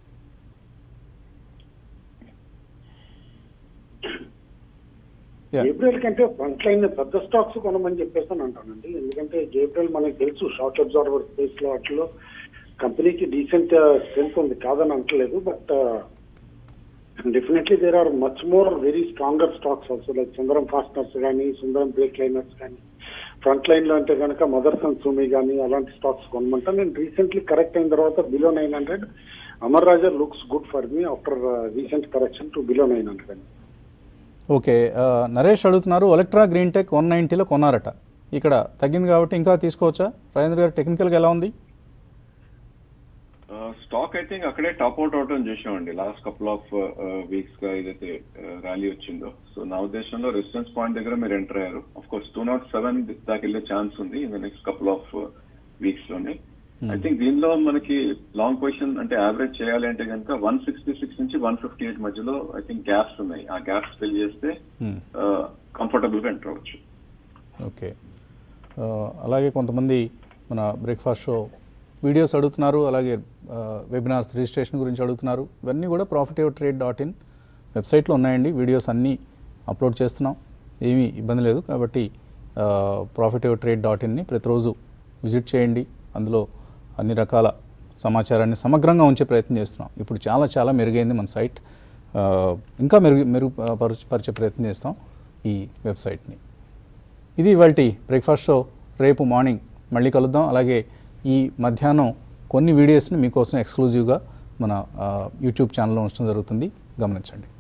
Yeah. గేబ్రియల్ కంటే ఫ్రంట్ లైన్ పెద్ద స్టాక్స్ కొనమని చెప్పేసి అని అంటానండి ఎందుకంటే గేబ్రియల్ మనకి తెలుసు షార్ట్ అబ్జర్వర్ స్పేస్ లో వాటిలో కంపెనీకి డీసెంట్ స్ట్రెంత్ ఉంది కాదని అంటలేదు but definitely there are much more very stronger stocks also like Sundaram fasteners కానీ సుందరం బ్రేక్ లైనర్స్ కానీ ఫ్రంట్ లైన్ లో అంటే కనుక మదర్సన్ సూమి కానీ అలాంటి స్టాక్స్ కొనమంటా నేను రీసెంట్లీ కరెక్ట్ అయిన తర్వాత below nine hundred Amar Raja looks good for me after recent correction to below nine hundred అండి ఓకే ఆ, నరేష్ అడుగుతున్నారు ఎలక్ట్రా గ్రీన్ టెక్ వన్ నైంటీలో కొన్నారట ఇక్కడ తగ్గింది కాబట్టి ఇంకా తీసుకోవచ్చా రాజేంద్ర గారు టెక్నికల్గా ఎలా ఉంది స్టాక్ ఐ థింక్ అక్కడే టాప్ అవుట్ అవటం చూసామండి లాస్ట్ కపుల్ ఆఫ్ వీక్స్ గా ఏదైతే ర్యాలీ వచ్చిందో సో నా ఉద్దేశంలో రెసిస్టెన్స్ పాయింట్ దగ్గర మీరు ఎంటర్ అయ్యారు of course two naught seven దాకా వెళ్ళే ఛాన్స్ ఉంది in the next couple of weeks లోనే ఐ థింక్ దీనిలో మనకి లాంగ్ పొజిషన్ అంటే యావరేజ్ చేయాలి అంటే కనుక వన్ సిక్స్టీ సిక్స్ నుంచి వన్ ఫిఫ్టీ ఎయిట్ మధ్యలో ఐ థింక్ గ్యాప్స్ ఉన్నాయి ఆ గ్యాప్స్ ఫిల్ చేస్తే Hmm. కంఫర్టబుల్ గా ఎంటర్ అవ్వచ్చు ఓకే ఆ, అలాగే కొంతమంది మన బ్రేక్ఫాస్ట్ షో వీడియోస్ అడుగుతున్నారు అలాగే ఆ, వెబినార్స్ రిజిస్ట్రేషన్ గురించి అడుగుతున్నారు ఇవన్నీ కూడా ప్రాఫిటివ్ ట్రేడ్ డాట్ ఇన్ వెబ్సైట్లో ఉన్నాయండి వీడియోస్ అన్నీ అప్లోడ్ చేస్తున్నాం ఏమీ ఇబ్బంది లేదు కాబట్టి ప్రాఫిటివ్ ట్రేడ్ డాట్ ఇన్ని ప్రతిరోజు విజిట్ చేయండి అందులో అన్ని రకాల సమాచారాన్ని సమగ్రంగా ఉంచే ప్రయత్నం చేస్తున్నాం ఇప్పుడు చాలా చాలా మెరుగైంది మన సైట్ ఆ, ఇంకా మెరుగు మెరుగు పరచ- పరిచే ప్రయత్నం చేస్తాం ఈ వెబ్సైట్ని ఇది ఇవాళ బ్రేక్ఫాస్ట్ షో రేపు మార్నింగ్ మళ్ళీ కలుద్దాం అలాగే ఈ మధ్యాహ్నం కొన్ని వీడియోస్ని మీకోసం ఎక్స్క్లూజివ్గా మన ఆ, యూట్యూబ్ ఛానల్లో ఉంచడం జరుగుతుంది గమనించండి